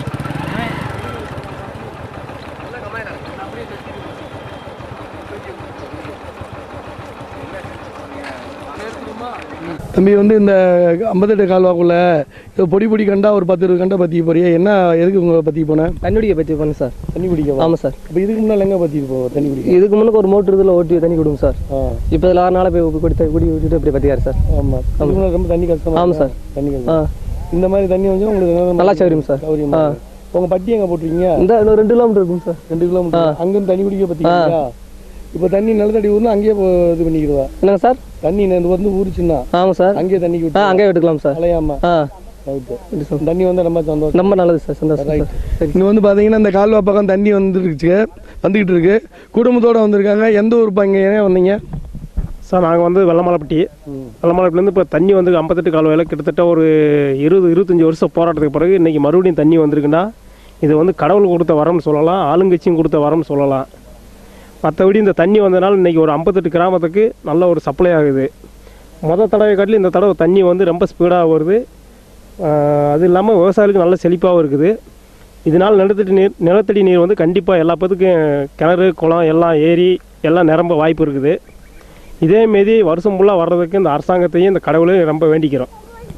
A: தம்பி வந்து இந்த ஐம்பத்தெட்டு கால்வாக்குள்ள இது பொடி பொடி கண்டா ஒரு பத்து இருபது கண்டா பற்றிக்க போறியா என்ன எதுக்கு உங்களை பற்றிக்க போனேன்
F: தண்ணி குடிக்க பற்றி போனேன் சார்
A: தண்ணி குடிக்க
F: ஆமாம் சார்
A: இப்போ இதுக்கு முன்னால் எங்கே பற்றிட்டு போவோம் தண்ணி குடிக்க
F: இதுக்கு முன்னுக்கு ஒரு மோட்டர் இதில் ஓட்டி தண்ணி கொடுங்க சார் இப்போ இதில் ஆறு நாளாக போய் குடி குடி விட்டுட்டு இப்படி பற்றியாரு சார்
A: ஆமாம் இதுக்கு முன்னாடி ரொம்ப தண்ணி கஷ்டமா
F: ஆமாம்
A: இருக்கா?
F: சார்
A: தண்ணி
F: ஆ
A: கஷ்டம் இந்த மாதிரி தண்ணி வந்து உங்களுக்கு
F: நல்லா சௌகரியம் சார்
A: சௌகரியமா
F: ஆ.
A: இருக்கு. உங்க பட்டி எங்க போட்டுருக்கீங்க
F: இந்த இன்னும் ரெண்டு கிலோமீட்டர் இருக்கும் சார்
A: ரெண்டு கிலோமீட்டர் அங்கிருந்து தண்ணி குடிக்க பத்தீங்களா இப்போ தண்ணி நிலத்தடி ஊர்னா அங்கேயே போ- இது பண்ணிக்கிறதா
F: என்னங்க சார்
A: தண்ணி இது வந்து ஊறிச்சுன்னா
F: ஆமாம் சார்
A: அங்கேயே தண்ணி
F: ஆ அங்கேயே விட்டுக்கலாம் சார்
A: அலையாம
F: ஆ
A: ரைட்டு தண்ணி வந்து ரொம்ப சந்தோஷம்
F: ரொம்ப நல்லது சார் சந்தோஷம்
A: ரைட்
F: சார்
A: இங்கே வந்து பார்த்தீங்கன்னா இந்த கால்வா பக்கம் தண்ணி வந்துருச்சு வந்துக்கிட்டு இருக்கு குடும்பத்தோட வந்திருக்காங்க எந்த ஊர் இங்கே ஏன் வந்தீங்க
N: சார் நாங்கள் வந்து வெள்ளமலைப்பட்டி வெள்ளமலைப்பட்டிலேருந்து இப்போ தண்ணி வந்து ஐம்பத்தெட்டு கால்வாயில் கிட்டத்தட்ட ஒரு இருபது இருபத்தஞ்சி வருஷம் போராட்டத்துக்கு பிறகு இன்றைக்கி மறுபடியும் தண்ணி வந்திருக்குன்னா இது வந்து கடவுள் கொடுத்த வரம்னு சொல்லலாம் ஆளுங்கட்சியும் கொடுத்த வரம்னு சொல்லலாம் மற்றபடி இந்த தண்ணி வந்ததுனால இன்றைக்கி ஒரு ஐம்பத்தெட்டு கிராமத்துக்கு நல்ல ஒரு சப்ளை ஆகுது மொதல் தடவை காட்டிலும் இந்த தடவை தண்ணி வந்து ரொம்ப ஸ்பீடாக வருது ஆஹ் அது இல்லாமல் விவசாயிகளுக்கு நல்ல செழிப்பாகவும் இருக்குது இதனால் நிலத்தடி நீர் நிலத்தடி நீர் வந்து கண்டிப்பாக எல்லா பேத்துக்கும் கிணறு குளம் எல்லாம் ஏரி எல்லாம் நிரம்ப வாய்ப்பு இருக்குது இதே மாரி வருஷம் ஃபுல்லாக வர்றதுக்கு இந்த அரசாங்கத்தையும் இந்த கடவுளையும் ரொம்ப வேண்டிக்கிறோம்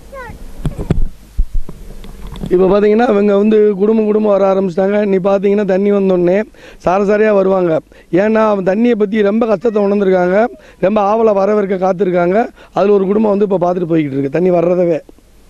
A: இப்போ பார்த்தீங்கன்னா அவங்க வந்து குடும்பம் குடும்பம் வர ஆரம்பிச்சிட்டாங்க நீ பார்த்தீங்கன்னா தண்ணி வந்தோடனே சாரசாரியாக வருவாங்க ஏன்னா அவன் தண்ணியை பற்றி ரொம்ப கஷ்டத்தை உணர்ந்துருக்காங்க ரொம்ப ஆவலை வரவேற்க காத்திருக்காங்க அதில் ஒரு குடும்பம் வந்து இப்போ பார்த்துட்டு போய்கிட்டு இருக்கு தண்ணி வர்றதவே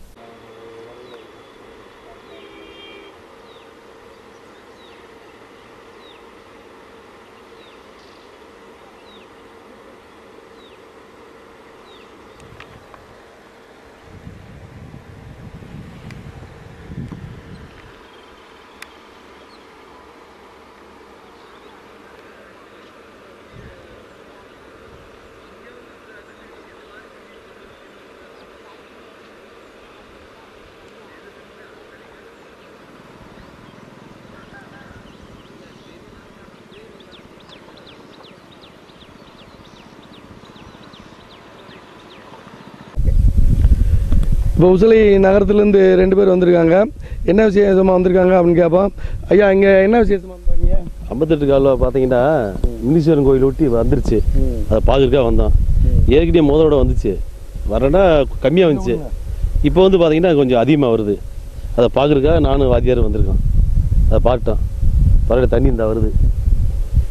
A: இப்போ உசிலை நகரத்துலேருந்து ரெண்டு பேர் வந்திருக்காங்க என்ன விசேஷமாக வந்திருக்காங்க அப்படின்னு கேட்போம் ஐயா இங்கே என்ன விசேஷமாக வந்தாங்க
O: ஐம்பத்தெட்டு கால்வா பார்த்தீங்கன்னா முனீஸ்வரன் கோயில் ஒட்டி வந்துருச்சு அதை பார்க்கறதுக்காக வந்தோம் ஏற்கனவே முதலோட வந்துச்சு வரேன்னா கம்மியாக வந்துச்சு இப்போ வந்து பார்த்தீங்கன்னா கொஞ்சம் அதிகமாக வருது அதை பார்க்கறதுக்காக நானும் வாத்தியார் வந்திருக்கோம் அதை பார்த்துட்டோம் பரவாயில்ல தண்ணி இந்த வருது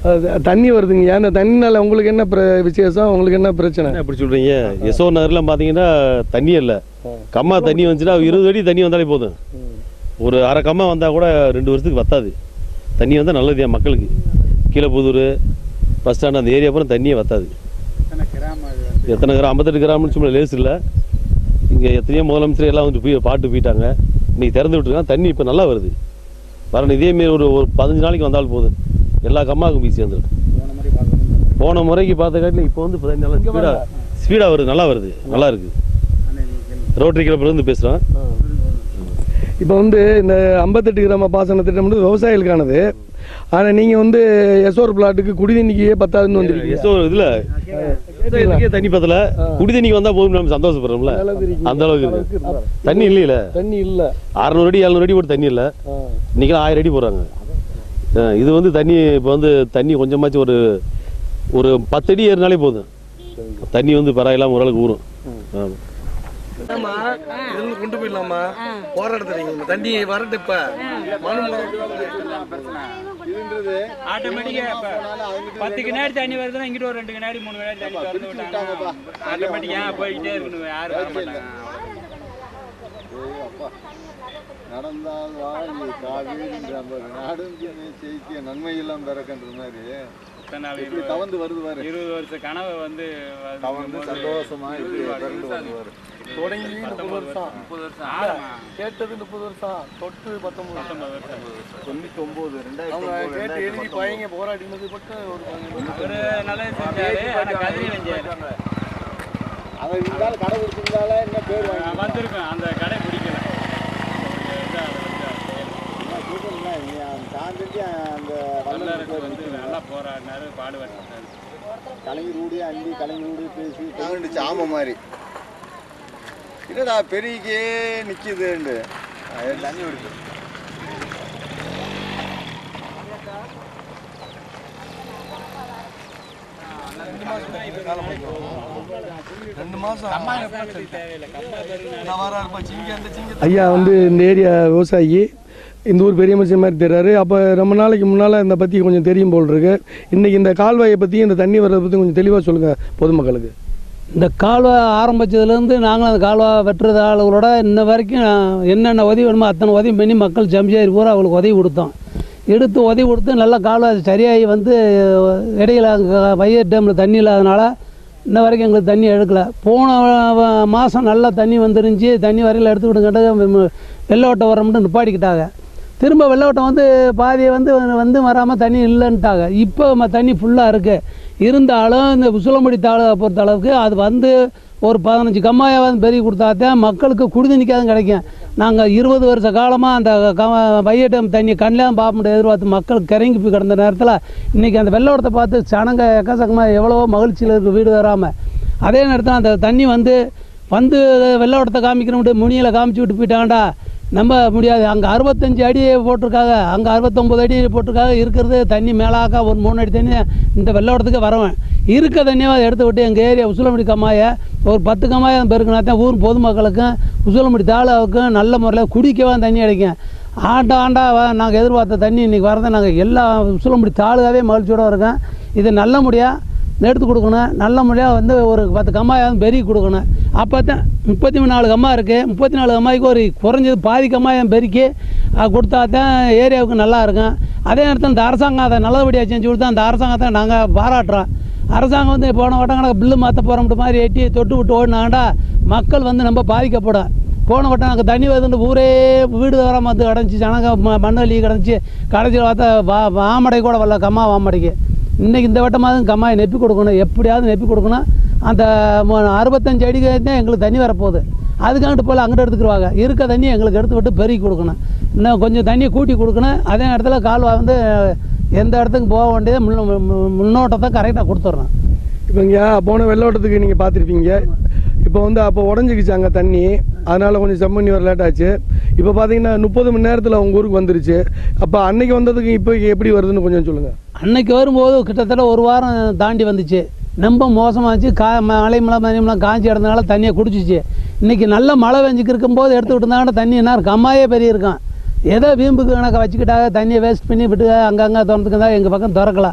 A: அது தண்ணி வருதுங்க அந்த தண்ணினால உங்களுக்கு என்ன பிர விசேஷம் உங்களுக்கு என்ன பிரச்சனை
O: என்ன அப்படி சொல்கிறீங்க யசோ நகரில் பார்த்தீங்கன்னா தண்ணி இல்லை கம்மா தண்ணி வந்துச்சுன்னா இருபது அடி தண்ணி வந்தாலே போதும் ஒரு அரை கம்மா வந்தால் கூட ரெண்டு வருஷத்துக்கு வத்தாது தண்ணி வந்தால் நல்லது என் மக்களுக்கு கீழப்புதூர் பஸ் ஸ்டாண்ட் அந்த ஏரியா பூரா தண்ணியே வத்தாது எத்தனை கிராம் ஐம்பத்தெட்டு கிராம்னு சும்மா லேஸ் இல்லை இங்கே எத்தனையோ முதலமைச்சர் எல்லாம் வந்து போய் பாட்டு போயிட்டாங்க இன்னைக்கு திறந்து விட்டுருக்காங்க தண்ணி இப்போ நல்லா வருது வரணும் இதேமாரி ஒரு ஒரு பதினஞ்சு நாளைக்கு வந்தாலும் போதும் எல்லா கம்மாவுக்கும் போய் சேர்ந்துருக்கு போன முறைக்கு பார்த்த காட்டில் இப்போ வந்து இப்போ தண்ணி நல்லா ஸ்பீடாக ஸ்பீடாக வருது நல்லா வருது நல்லா இருக்குது ரோட்டரி கிளப்பிலேருந்து பேசுகிறேன்
A: இப்போ வந்து இந்த ஐம்பத்தெட்டு கிராம பாசன திட்டம் வந்து விவசாயிகளுக்கானது ஆனால் நீங்கள் வந்து எஸ்ஓர் பிளாட்டுக்கு குடிதண்ணிக்கே பத்தாதுன்னு வந்துருக்கீங்க
O: எஸ்ஓ இதில் இதுக்கே தண்ணி பத்தல குடி தண்ணிக்கு வந்தால் போதும் நம்ம சந்தோஷப்படுறோம்ல அந்த அளவுக்கு இருக்கு தண்ணி இல்லையில
A: தண்ணி இல்லை
O: அறநூறு அடி எழுநூறு அடி போட்டு தண்ணி இல்லை இன்றைக்கெல்லாம் ஆயிரம் அடி போடுறாங்க ஆ, இது வந்து தண்ணி இப்போ வந்து தண்ணி கொஞ்சமாச்சும் ஒரு ஒரு பத்து அடி ஏறினாலே போதும் தண்ணி வந்து பரவாயில்லாம ஓரளவுக்கு ஊறும் ஆமாம்
A: ஆமா இதுல கொண்டு போயிடலாமா போராடுறீங்க தண்ணி வரட்டு இப்ப மனு
P: ஆட்டோமேட்டிக்கா இப்ப பத்து கிணாடி தண்ணி வருதுன்னா இங்கிட்ட ஒரு ரெண்டு கிணாடி மூணு கிணாடி தண்ணி திறந்து விட்டாங்க ஆட்டோமேட்டிக்கா போய்கிட்டே இருக்கணும் யாரும் வர மாட்டாங்க
Q: நடந்தால் வாழி காவேரின்ற மாதிரி நாடும் செய்திய நன்மை எல்லாம் பிறக்கின்ற மாதிரி
P: இத்தனை நாள்
Q: இப்படி தவந்து வருது பாரு
P: இருபது வருஷ கனவை வந்து
Q: தவந்து சந்தோஷமா இப்படி பிறந்து வருது பாரு
A: தொடங்கி முப்பது வருஷம்
P: முப்பது வருஷம்
A: இல்ல,
P: ஆமா.
A: கேட்டது முப்பது வருஷம் தொட்டு பத்தொன்பது
P: பத்தொன்பது வருஷம்
Q: தொண்ணூத்தி ஒன்பது
A: அவங்க கேட்டு எழுதி பையங்க போராடினது பட்டு ஒரு
P: அவரு நல்லது செஞ்சாரு ஆனா கதிரி வெஞ்சாரு
Q: அவன் இருந்தாலும் கடை கொடுத்திருந்தாலே என்ன பேர் வாங்கி
P: வந்திருக்கும் அந்த கடை பிடிக்கல
Q: தாண்டி அந்த
P: வல்லரசு வந்து நல்லா போராடினாரு பாடுபட்டாரு
Q: கலைஞரோடய அண்டி கலைஞரோடய பேசி தாண்டிச்சு ஆமை மாதிரி என்னடா பெரியக்கே நிற்கிதுண்டு தண்ணி விடுது
A: ரெண்டு மாசம்
P: தேவையில்லை கம்மா பெருநாள்
A: நான் வர சிங்க அந்த சிங்க ஐயா வந்து இந்த ஏரியா விவசாயி இந்த ஊர் பெரிய மனுஷன் மாதிரி தெரிறாரு அப்போ ரொம்ப நாளைக்கு முன்னால் இந்த பற்றி கொஞ்சம் தெரியும் போல் இருக்கு இன்னைக்கு இந்த கால்வாயை பற்றி இந்த தண்ணி வர்றதை பற்றி கொஞ்சம் தெளிவாக சொல்லுங்கள் பொதுமக்களுக்கு
R: இந்த கால்வாய் ஆரம்பிச்சதுலேருந்து நாங்களும் அந்த கால்வாய் வெட்டுறது ஆளுகளோட இன்ன வரைக்கும் என்னென்ன உதவி வேணுமோ அத்தனை உதவி பண்ணி மக்கள் ஜம்ஜாரி பூரா அவங்களுக்கு உதவி கொடுத்தோம் எடுத்து உதவி கொடுத்து நல்லா கால்வாய் சரியாகி வந்து இடையில அங்கே வையர் டேமில் தண்ணி இல்லாதனால இன்ன வரைக்கும் எங்களுக்கு தண்ணி எடுக்கல போன மாதம் நல்லா தண்ணி வந்துருந்துச்சு தண்ணி வரையில் எடுத்துக்கிட்டு வெள்ளோட்டம் வர மட்டும் நிப்பாட்டிக்கிட்டாங்க திரும்ப வெள்ளோட்டம் வந்து பாதியை வந்து வந்து வராமல் தண்ணி இல்லைன்ட்டாங்க இப்போ ம- தண்ணி ஃபுல்லாக இருக்குது இருந்தாலும் இந்த உசுலம்படி தாளை பொறுத்த அளவுக்கு அது வந்து ஒரு பதினஞ்சு கம்மாயாவது பெருகி கொடுத்தாதான் மக்களுக்கு குடிதண்ணிக்காதும் கிடைக்கும் நாங்கள் இருபது வருஷ காலமாக அந்த க வையட்டம் தண்ணி கண்ணிலாம் பார்க்க முடியாது எதிர்பார்த்து மக்கள் கிறங்கி போய் கிடந்த நேரத்தில் இன்றைக்கி அந்த வெள்ளோட்டத்தை பார்த்து சனங்க எக்கச்சக்கமாக எவ்வளவோ மகிழ்ச்சியில் இருக்குது வீடு வராமல் அதே நேரத்தில் அந்த தண்ணி வந்து வந்து வெள்ளோட்டத்தை காமிக்கணும் முனியில் காமிச்சு விட்டு போயிட்டாங்கடா நம்ப முடியாது அங்கே அறுபத்தஞ்சு அடி போட்டிருக்காங்க அங்கே அறுபத்தொம்பது அடி போட்டிருக்காங்க இருக்கிறது தண்ணி மேலாக்கா ஒரு மூணு அடி தண்ணி இந்த வெள்ளோட்டத்துக்கு வரவேன் இருக்க தண்ணியாக எடுத்து விட்டு எங்கள் ஏரியா உசுலமுடி கம்மாயை ஒரு பத்து கம்மாயை பெருக்கினா தான் ஊர் பொதுமக்களுக்கும் உசுலமுடி தாளாவுக்கும் நல்ல முறையில் குடிக்கவே தண்ணி கிடைக்கும் ஆண்டா ஆண்டா நாங்கள் எதிர்பார்த்த தண்ணி இன்றைக்கி வரதை நாங்கள் எல்லா உசுலமுடி தாளுகாவே மகிழ்ச்சியோட இருக்கோம் இது நல்ல முடியாக எடுத்து கொடுக்கணும் நல்ல முறையாக வந்து ஒரு பத்து கம்மாயாவது பெருகி கொடுக்கணும் அப்போ தான் முப்பத்தி நாலு கம்மா இருக்குது முப்பத்தி நாலு கம்மாய்க்கு ஒரு குறைஞ்சது பாதி கம்மாயம் பெருக்கி அஹ், கொடுத்தா தான் ஏரியாவுக்கு நல்லா இருக்கும் அதே நேரத்தில் இந்த அரசாங்கம் அதை நல்லபடியாக செஞ்சு கொடுத்தா அந்த அரசாங்கத்தை நாங்கள் பாராட்டுறோம் அரசாங்கம் வந்து போன வட்டம் கணக்கு பில்லு மாற்ற போகிறோம்ட்டு மாதிரி எட்டி தொட்டு விட்டு ஓடினாண்டா மக்கள் வந்து ரொம்ப பாதிக்கப்படும் போன வட்டம் நாங்கள் தண்ணி வருதுன்னு ஊரே வீடு வராமல் வந்து கிடந்துச்சு ஜனங்க ம- மண் வலி கிடந்துச்சு கடைசியில் பார்த்தா வா வாமடை கூட வரல கம்மா வாமடைக்கு இன்றைக்கி இந்த வட்டமாவது கம்மாயை நெப்பி கொடுக்கணும் எப்படியாவது நெப்பி கொடுக்கணும் அந்த மு- அறுபத்தஞ்சு அடிக்கு தான் எங்களுக்கு தண்ணி வரப்போகுது அதுக்காங்கிட்டு போல் அங்கிட்டு எடுத்துக்கிடுவாங்க இருக்க தண்ணி எங்களுக்கு எடுத்து விட்டு பெருக்கி கொடுக்கணும் இன்னும் கொஞ்சம் தண்ணியை கூட்டி கொடுக்கணும் அதே இடத்துல கால்வாய் வந்து எந்த இடத்துக்கு போக வேண்டியதை முன்ன மு- முன்னோட்டத்தை கரெக்டாக கொடுத்துட்றோம்
A: இப்போ இங்கே போன வெள்ளோட்டத்துக்கு நீங்கள் பார்த்துருப்பீங்க இப்போ வந்து அப்போ உடஞ்சிக்கிச்சு அங்கே தண்ணி அதனால் கொஞ்சம் செம்மண்ணி வர லேட் ஆச்சு இப்போ பார்த்தீங்கன்னா முப்பது மணி நேரத்தில் உங்கள் ஊருக்கு வந்துருச்சு அப்போ அன்னைக்கு வந்ததுக்கு இப்போ எப்படி வருதுன்னு கொஞ்சம் சொல்லுங்கள்
R: அன்னைக்கு வரும்போது கிட்டத்தட்ட ஒரு வாரம் தாண்டி வந்துச்சு ரொம்ப மோசமாச்சு கா மழை மழை மழைமெல்லாம் காஞ்சி இடந்தனால தண்ணியை குடிச்சிச்சு இன்றைக்கி நல்ல மழை பெஞ்சுக்கு இருக்கும்போது எடுத்துக்கிட்டு இருந்தாங்கன்னா தண்ணி என்ன கம்மாயே பெரிய இருக்கும் ஏதோ வீம்புக்கு கணக்கை வச்சுக்கிட்டாங்க தண்ணியை வேஸ்ட் பண்ணி விட்டு அங்கங்கே திறந்துக்கிட்டா எங்கள் பக்கம் திறக்கலாம்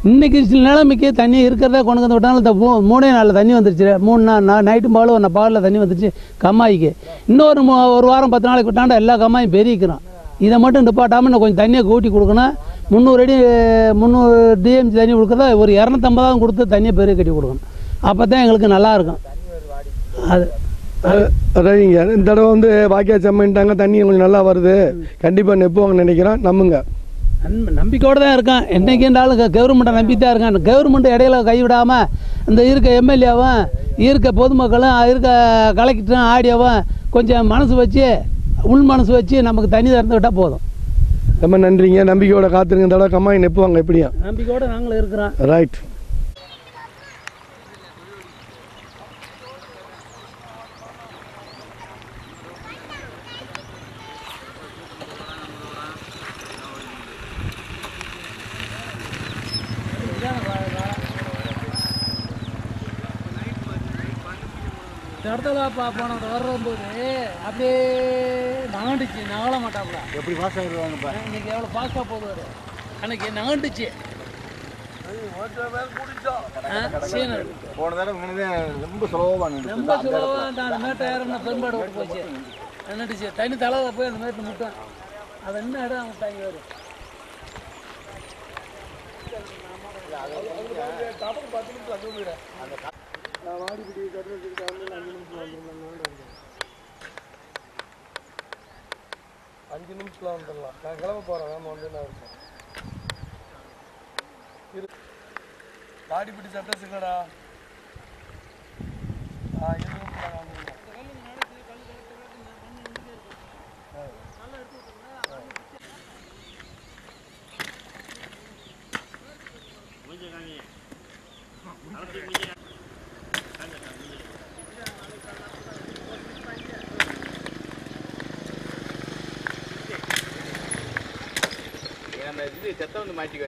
R: இன்னைக்கு சில நிலைமைக்கு தண்ணி இருக்கிறதே கொண்டு வந்து விட்டாலும் இந்த மூ மூணே நாளில் தண்ணி வந்துருச்சு மூணு நாள் நான் நைட்டும் பாலும் ஒன்று பாலில் தண்ணி வந்துருச்சு கம்மாய்க்கு இன்னொரு மூ- ஒரு வாரம் பத்து நாளைக்கு விட்டாண்டா எல்லா கம்மாயும் பெருகிக்கிறோம் இதை மட்டும் நிப்பாட்டாமல் இன்னும் கொஞ்சம் தண்ணியை கூட்டி கொடுக்கணும் முந்நூறு அடி முந்நூறு டிஎம்சி தண்ணி கொடுக்குறதா ஒரு இரநூத்தம்பதாவும் கொடுத்து தண்ணியை பெருக கட்டி கொடுக்கணும் அப்போ தான் எங்களுக்கு நல்லா இருக்கும் அது
A: சரிங்க இந்த தடவை வந்து வாக்கியா செம்மன்ட்டாங்க தண்ணி கொஞ்சம் நல்லா வருது கண்டிப்பாக நெப்புவாங்க நினைக்கிறேன் நம்புங்க
R: நம்ப- நம்பிக்கையோடு தான் இருக்கான் என்னைக்குன்றாலும் கவர்மெண்ட்டை நம்பி தான் இருக்கான் கவர்மெண்ட் இடையில கைவிடாமல் இந்த இருக்க எம்எல்ஏவும் இருக்க பொதுமக்களும் இருக்க கலெக்டரும் ஆடியோவும் கொஞ்சம் மனசு வச்சு உள் மனசு வச்சு நமக்கு தண்ணி திறந்து விட்டால் போதும்
A: ரொம்ப நன்றிங்க நம்பிக்கையோட காத்துருங்க இந்த தடவை கம்மாய் நெப்புவாங்க எப்படியும்
R: நம்பிக்கையோடு நாங்களும் இருக்கிறோம்
A: ரைட்
R: இந்த இடத்துல பா போன வரும்போது அப்படியே நகண்டுச்சு நகல மாட்டாப்புல
C: எப்படி பாஸ் ஆகிடுவாங்க இப்போ
R: இன்னைக்கு எவ்வளோ ஃபாஸ்ட்டாக போகுது அன்னைக்கு நகண்டுச்சு சீனர்
C: போன தடவை முன்னதே ரொம்ப சுலபமாக
R: ரொம்ப சுலபமாக அந்த அந்த மேட்டை ஏறணும் பெரும்பாடு விட்டு போச்சு நின்றுச்சு தண்ணி தலை போய் அந்த மேட்டில் முட்டும் அது என்ன இடம் அவங்க தாங்கி வரும்
A: அஞ்சு நிமிஷத்தில் வந்துடலாம் நான் கிளம்ப போகிறேன் வேமா வந்து நான் இருக்கேன் இரு தாடிப்பட்டி சட்டை சிக்கடா ஆ இரு நிமிஷம் வந்துடலாம்
C: அந்த இது செத்த வந்து மாட்டிக்க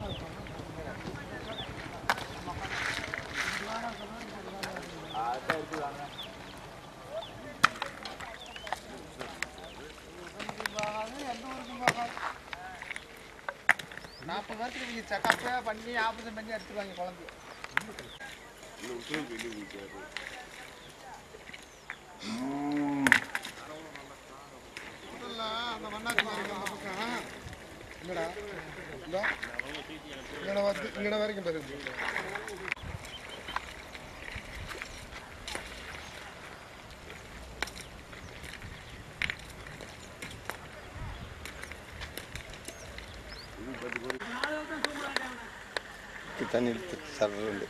C: அதான் எடுத்து வாங்க நாற்பது பேருக்கு நீங்கள் செக்கப்பே பண்ணி ஆப்ரேஷன் பண்ணி எடுத்துருவாங்க குழந்தைய
Q: அந்த மண்ணாக்கு பாருங்க அந்த பக்கம் இங்கடா இந்தா இங்கட வந்து இங்கட வரைக்கும் பாருங்க
L: தண்ணி எடுத்து சர்றது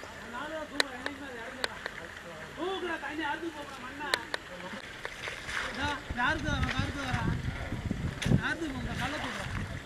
R: யாருக்கு வரா யாருக்கு வரா யாருக்கு உங்க கள்ளத்துக்கு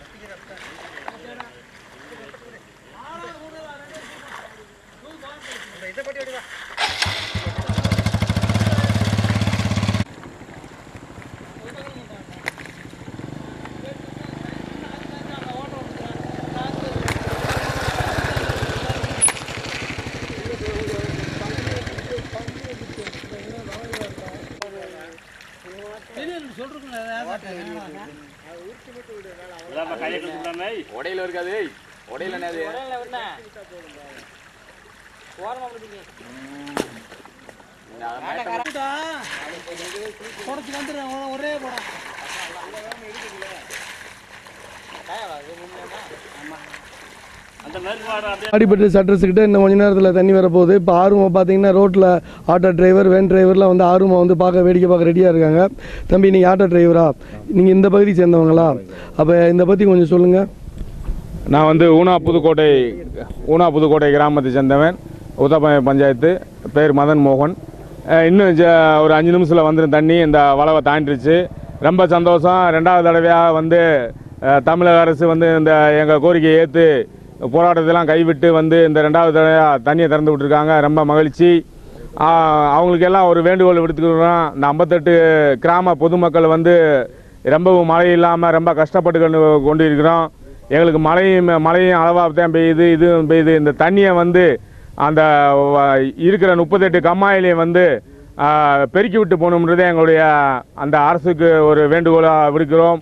C: உடையில இருக்காது உடையில என்னது
R: தொடச்சு வந்துடுறேன் ஒரே போடம்
A: அடிப்பட்டு சட்டர்ஸுக்கிட்ட இன்னும் கொஞ்ச நேரத்தில் தண்ணி வரப்போகுது இப்போ ஆர்வம் பார்த்தீங்கன்னா ரோட்டில் ஆட்டோ டிரைவர் வேன் டிரைவர்லாம் வந்து ஆர்வமாக வந்து பார்க்க வேடிக்கை பார்க்க ரெடியாக இருக்காங்க தம்பி நீங்கள் ஆட்டோ டிரைவரா நீங்கள் இந்த பகுதி சேர்ந்தவங்களா அப்போ இந்த பற்றி கொஞ்சம் சொல்லுங்கள்
S: நான் வந்து ஊனா புதுக்கோட்டை ஊனா புதுக்கோட்டை கிராமத்தை சேர்ந்தவன் உதப்ப பஞ்சாயத்து பேர் மதன் மோகன் அஹ் இன்னும் ஜ- ஒரு அஞ்சு நிமிஷத்தில் வந்துடும் தண்ணி இந்த வளவை தாண்டிடுச்சு ரொம்ப சந்தோஷம் ரெண்டாவது தடவையாக வந்து அஹ், தமிழக அரசு வந்து இந்த எங்கள் கோரிக்கையை ஏற்று போராட்டத்தெல்லாம் கைவிட்டு வந்து இந்த ரெண்டாவது தடவையாக தண்ணியை திறந்து விட்டுருக்காங்க ரொம்ப மகிழ்ச்சி ஆஹ், அவங்களுக்கு எல்லாம் ஒரு வேண்டுகோள் விடுத்துக்கிறோம் இந்த ஐம்பத்தெட்டு கிராம பொதுமக்கள் வந்து ரொம்பவும் மழை இல்லாமல் ரொம்ப கஷ்டப்பட்டு கொண்டு கொண்டு இருக்கிறோம் எங்களுக்கு மழையும் மழையும் அளவாக தான் பெய்யுது இதுவும் பெய்யுது இந்த தண்ணியை வந்து அந்த வ- இருக்கிற முப்பத்தெட்டு கம்மாயிலையும் வந்து ஆ, பெருக்கி விட்டு போகணுன்றதே எங்களுடைய அந்த அரசுக்கு ஒரு வேண்டுகோளாக விடுக்கிறோம்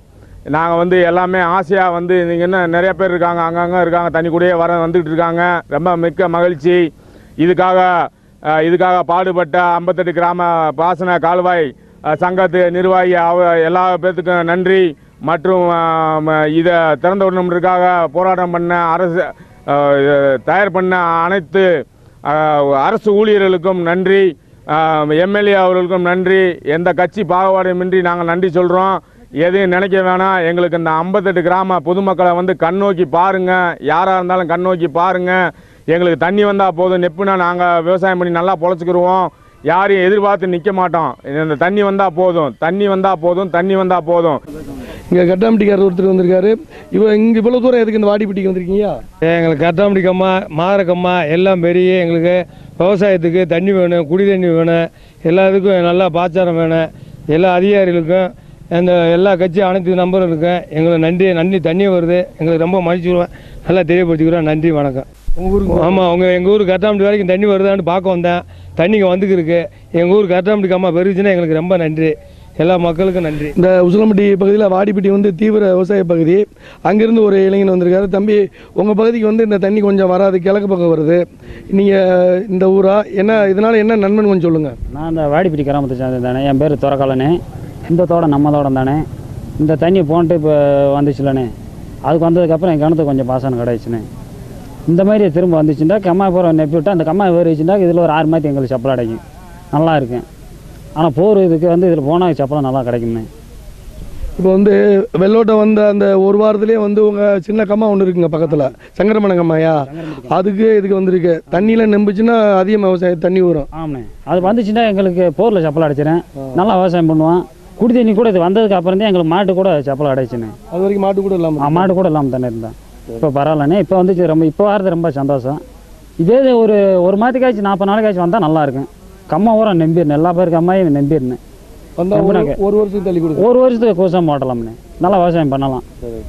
S: நாங்கள் வந்து எல்லாமே ஆசையாக வந்து நீங்கள் என்ன நிறைய பேர் இருக்காங்க அங்கங்கே இருக்காங்க தண்ணி கூடயே வர வந்துக்கிட்டு இருக்காங்க ரொம்ப மிக்க மகிழ்ச்சி இதுக்காக அஹ், இதுக்காக பாடுபட்ட ஐம்பத்தெட்டு கிராம பாசன கால்வாய் அஹ், சங்கத்து நிர்வாகி அவ எல்லா பேர்த்துக்கும் நன்றி மற்றும் அஹ், ம- இதை திறந்து விடணுன்றதுக்காக போராட்டம் பண்ண அரசு அஹ், தயார் பண்ண அனைத்து அஹ், அரசு ஊழியர்களுக்கும் நன்றி எம்எல்ஏ அவர்களுக்கும் நன்றி எந்த கட்சி பாகுபாடுமின்றி நாங்கள் நன்றி சொல்கிறோம் எதையும் நினைக்க வேணாம் எங்களுக்கு இந்த ஐம்பத்தெட்டு கிராம பொதுமக்களை வந்து கண்ணோக்கி பாருங்கள் யாராக இருந்தாலும் கண்ணோக்கி பாருங்கள் எங்களுக்கு தண்ணி வந்தால் போதும் நெப்புனா நாங்கள் விவசாயம் பண்ணி நல்லா பொழைச்சிக்கிருவோம் யாரையும் எதிர்பார்த்து நிற்க மாட்டோம் இந்த தண்ணி வந்தால் போதும் தண்ணி வந்தால் போதும் தண்ணி வந்தால் போதும்
A: இங்கே கட்டாம்பட்டிக்காரர் ஒருத்தர் வந்திருக்காரு இவ இங்கே இவ்வளோ தூரம் எதுக்கு இந்த வாடிப்பட்டிக்கு வந்திருக்கீங்க
T: எங்களுக்கு கட்டாமடி கம்மா மாற கம்மா எல்லாம் பெரிய எங்களுக்கு விவசாயத்துக்கு தண்ணி வேணும் குடி தண்ணி வேணும் எல்லாத்துக்கும் நல்லா பாச்சாரம் வேணும் எல்லா அதிகாரிகளுக்கும் அந்த எல்லா கட்சி அனைத்து நம்பரும் இருக்கேன் எங்களுக்கு நன்றி நன்றி தண்ணி வருது எங்களுக்கு ரொம்ப மன்னிச்சுடுவேன் நல்லா தெரியப்படுத்திக்கிறோம் நன்றி வணக்கம்
A: உங்கள் ஊருக்கு
T: ஆமாம் அவங்க எங்கள் ஊர் கட்டாமட்டி வரைக்கும் தண்ணி வருதான்னு பார்க்க வந்தேன் தண்ணிங்க வந்துக்கிருக்கு எங்கள் ஊர் கட்டாமட்டி கம்மா பெருச்சுன்னா எங்களுக்கு ரொம்ப நன்றி எல்லா மக்களுக்கும் நன்றி
A: இந்த உசிலம்பட்டி பகுதியில் வாடிப்பட்டி வந்து தீவிர விவசாய பகுதி அங்கேருந்து ஒரு இளைஞன் வந்திருக்காரு தம்பி உங்கள் பகுதிக்கு வந்து இந்த தண்ணி கொஞ்சம் வராது கிழக்கு பக்கம் வருது நீங்கள் இந்த ஊரா என்ன இதனால் என்ன நன்மைன்னு கொஞ்சம் சொல்லுங்கள்
U: நான் இந்த வாடிப்பட்டி கிராமத்தை சேர்ந்தது தானே என் பேர் துறக்காலனே இந்த தோட்டம் நம்ம தோட்டம் தானே இந்த தண்ணி போன்ட்டு இப்போ வந்துச்சுலண்ணே அதுக்கு வந்ததுக்கப்புறம் என் கிணத்துக்கு கொஞ்சம் பாசனம் கிடைச்சுண்ணே இந்த மாதிரி திரும்ப வந்துச்சுன்னா கம்மாய் பூரா நெப்பி விட்டு அந்த கம்மாய் வேறிச்சுன்னா இதில் ஒரு ஆறு மாதம் எங்களுக்கு சப்பளம் கிடைக்கும் நல்லா இருக்கும் ஆனால் போர் இதுக்கு வந்து இதில் போனால் சப்பளம் நல்லா கிடைக்கும்ண்ணே
A: இப்போ வந்து வெள்ளோட்டம் வந்த அந்த ஒரு வாரத்திலே வந்து உங்கள் சின்ன கம்மா ஒன்று இருக்குங்க பக்கத்தில் சங்கரமண கம்மாயா அதுக்கு இதுக்கு வந்திருக்கு தண்ணியில் நம்பிச்சுன்னா அதிகம் விவசாயம் தண்ணி வரும்
U: ஆமாண்ணே அது வந்துச்சுன்னா எங்களுக்கு போரில் சப்பளம் அடைச்சிறேன் நல்லா விவசாயம் பண்ணுவான் குடி தண்ணி கூட இது வந்ததுக்கு அப்புறம் தான் எங்களுக்கு மாட்டு கூட சப்பளம் அடைச்சுண்ணே
A: அது வரைக்கும் மாட்டு கூட இல்லாமல்
U: மாடு கூட இல்லாமல் தானே இருந்தேன் இப்போ பரவாயில்லண்ணே இப்போ வந்துச்சு ரொம்ப இப்போ வரது ரொம்ப சந்தோஷம் இதே இது ஒரு ஒரு மாதத்துக்காச்சும் நாற்பது நாளைக்காச்சும் வந்தால் நல்லா இருக்கும் கம்மா ஊரா நம்பிடணும் எல்லா பேருக்கு கம்மாயும் நம்பிடணும்
A: வந்தால் ஒரு ஒரு வருஷத்துக்கு தள்ளி கொடுக்கும்
U: ஒரு வருஷத்துக்கு கோசம் போட்டலாம்ண்ணே நல்லா விவசாயம் பண்ணலாம்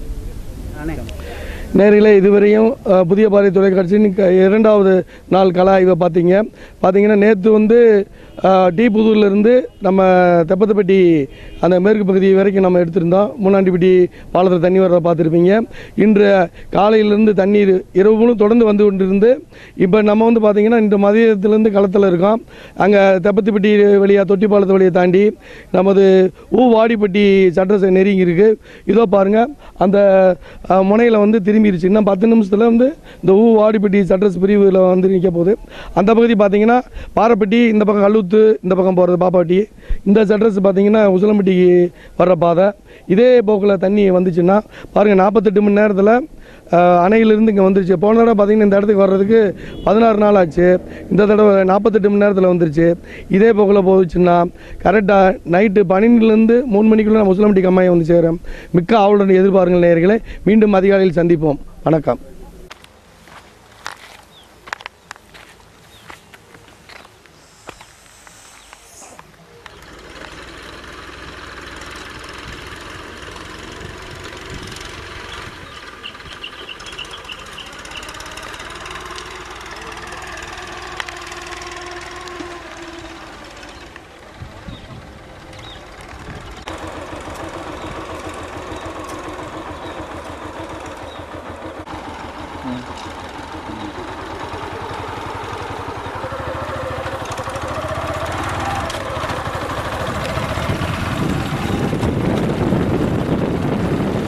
A: நேரில் இதுவரையும் அஹ், புதிய பாறை தொலைக்காட்சியின் க- இரண்டாவது நாள் கலா ஆய்வை பார்த்தீங்க பார்த்தீங்கன்னா நேற்று வந்து அஹ், டி புதூர்லேருந்து நம்ம தெப்பத்தப்பட்டி அந்த மேற்கு பகுதி வரைக்கும் நம்ம எடுத்திருந்தோம் மூணாண்டிப்பட்டி பாலத்தில் தண்ணி வர்றதை பார்த்துருப்பீங்க இன்று காலையிலேருந்து தண்ணீர் இரவு முழு தொடர்ந்து வந்து கொண்டிருந்து இப்போ நம்ம வந்து பார்த்திங்கன்னா இன்று மதியத்துலேருந்து களத்தில் இருக்கோம் அங்கே தெப்பத்துப்பட்டி வழியாக தொட்டிப்பாலத்து வழியை தாண்டி நமது ஊ வாடிப்பட்டி சட்டத்தை நெருங்கி இருக்கு இதோ பாருங்கள் அந்த முனையில் வந்து திரும்பிடுச்சு இன்னும் பத்து நிமிஷத்தில் வந்து இந்த ஊ வாடிப்பட்டி சட்ரஸ் பிரிவில் வந்து நிற்க போகுது அந்த பகுதி பார்த்தீங்கன்னா பாறைப்பட்டி இந்த பக்கம் கல்லூத்து இந்த பக்கம் போகிறது பாப்பாட்டி இந்த சட்ரஸ் பார்த்தீங்கன்னா உசிலம்பட்டிக்கு வர்ற பாதை இதே போக்கில் தண்ணி வந்துச்சுன்னா பாருங்கள் நாற்பத்தெட்டு மணி நேரத்தில் அணையிலிருந்து இங்கே வந்துருச்சு போன தடவை பார்த்தீங்கன்னா இந்த இடத்துக்கு வர்றதுக்கு பதினாறு நாள் ஆச்சு இந்த தடவை நாற்பத்தெட்டு மணி நேரத்தில் வந்துருச்சு இதே போக்கில் போச்சுன்னா கரெக்டாக நைட்டு பன்னெண்டுலேருந்து மூணு மணிக்குள்ளே நம்ம உசிலம்பட்டி கம்மாயை வந்து சேரும் மிக்க ஆவலுடன் எதிர்பாருங்கள் நேயர்களே மீண்டும் அதிகாலையில் சந்திப்போம் வணக்கம்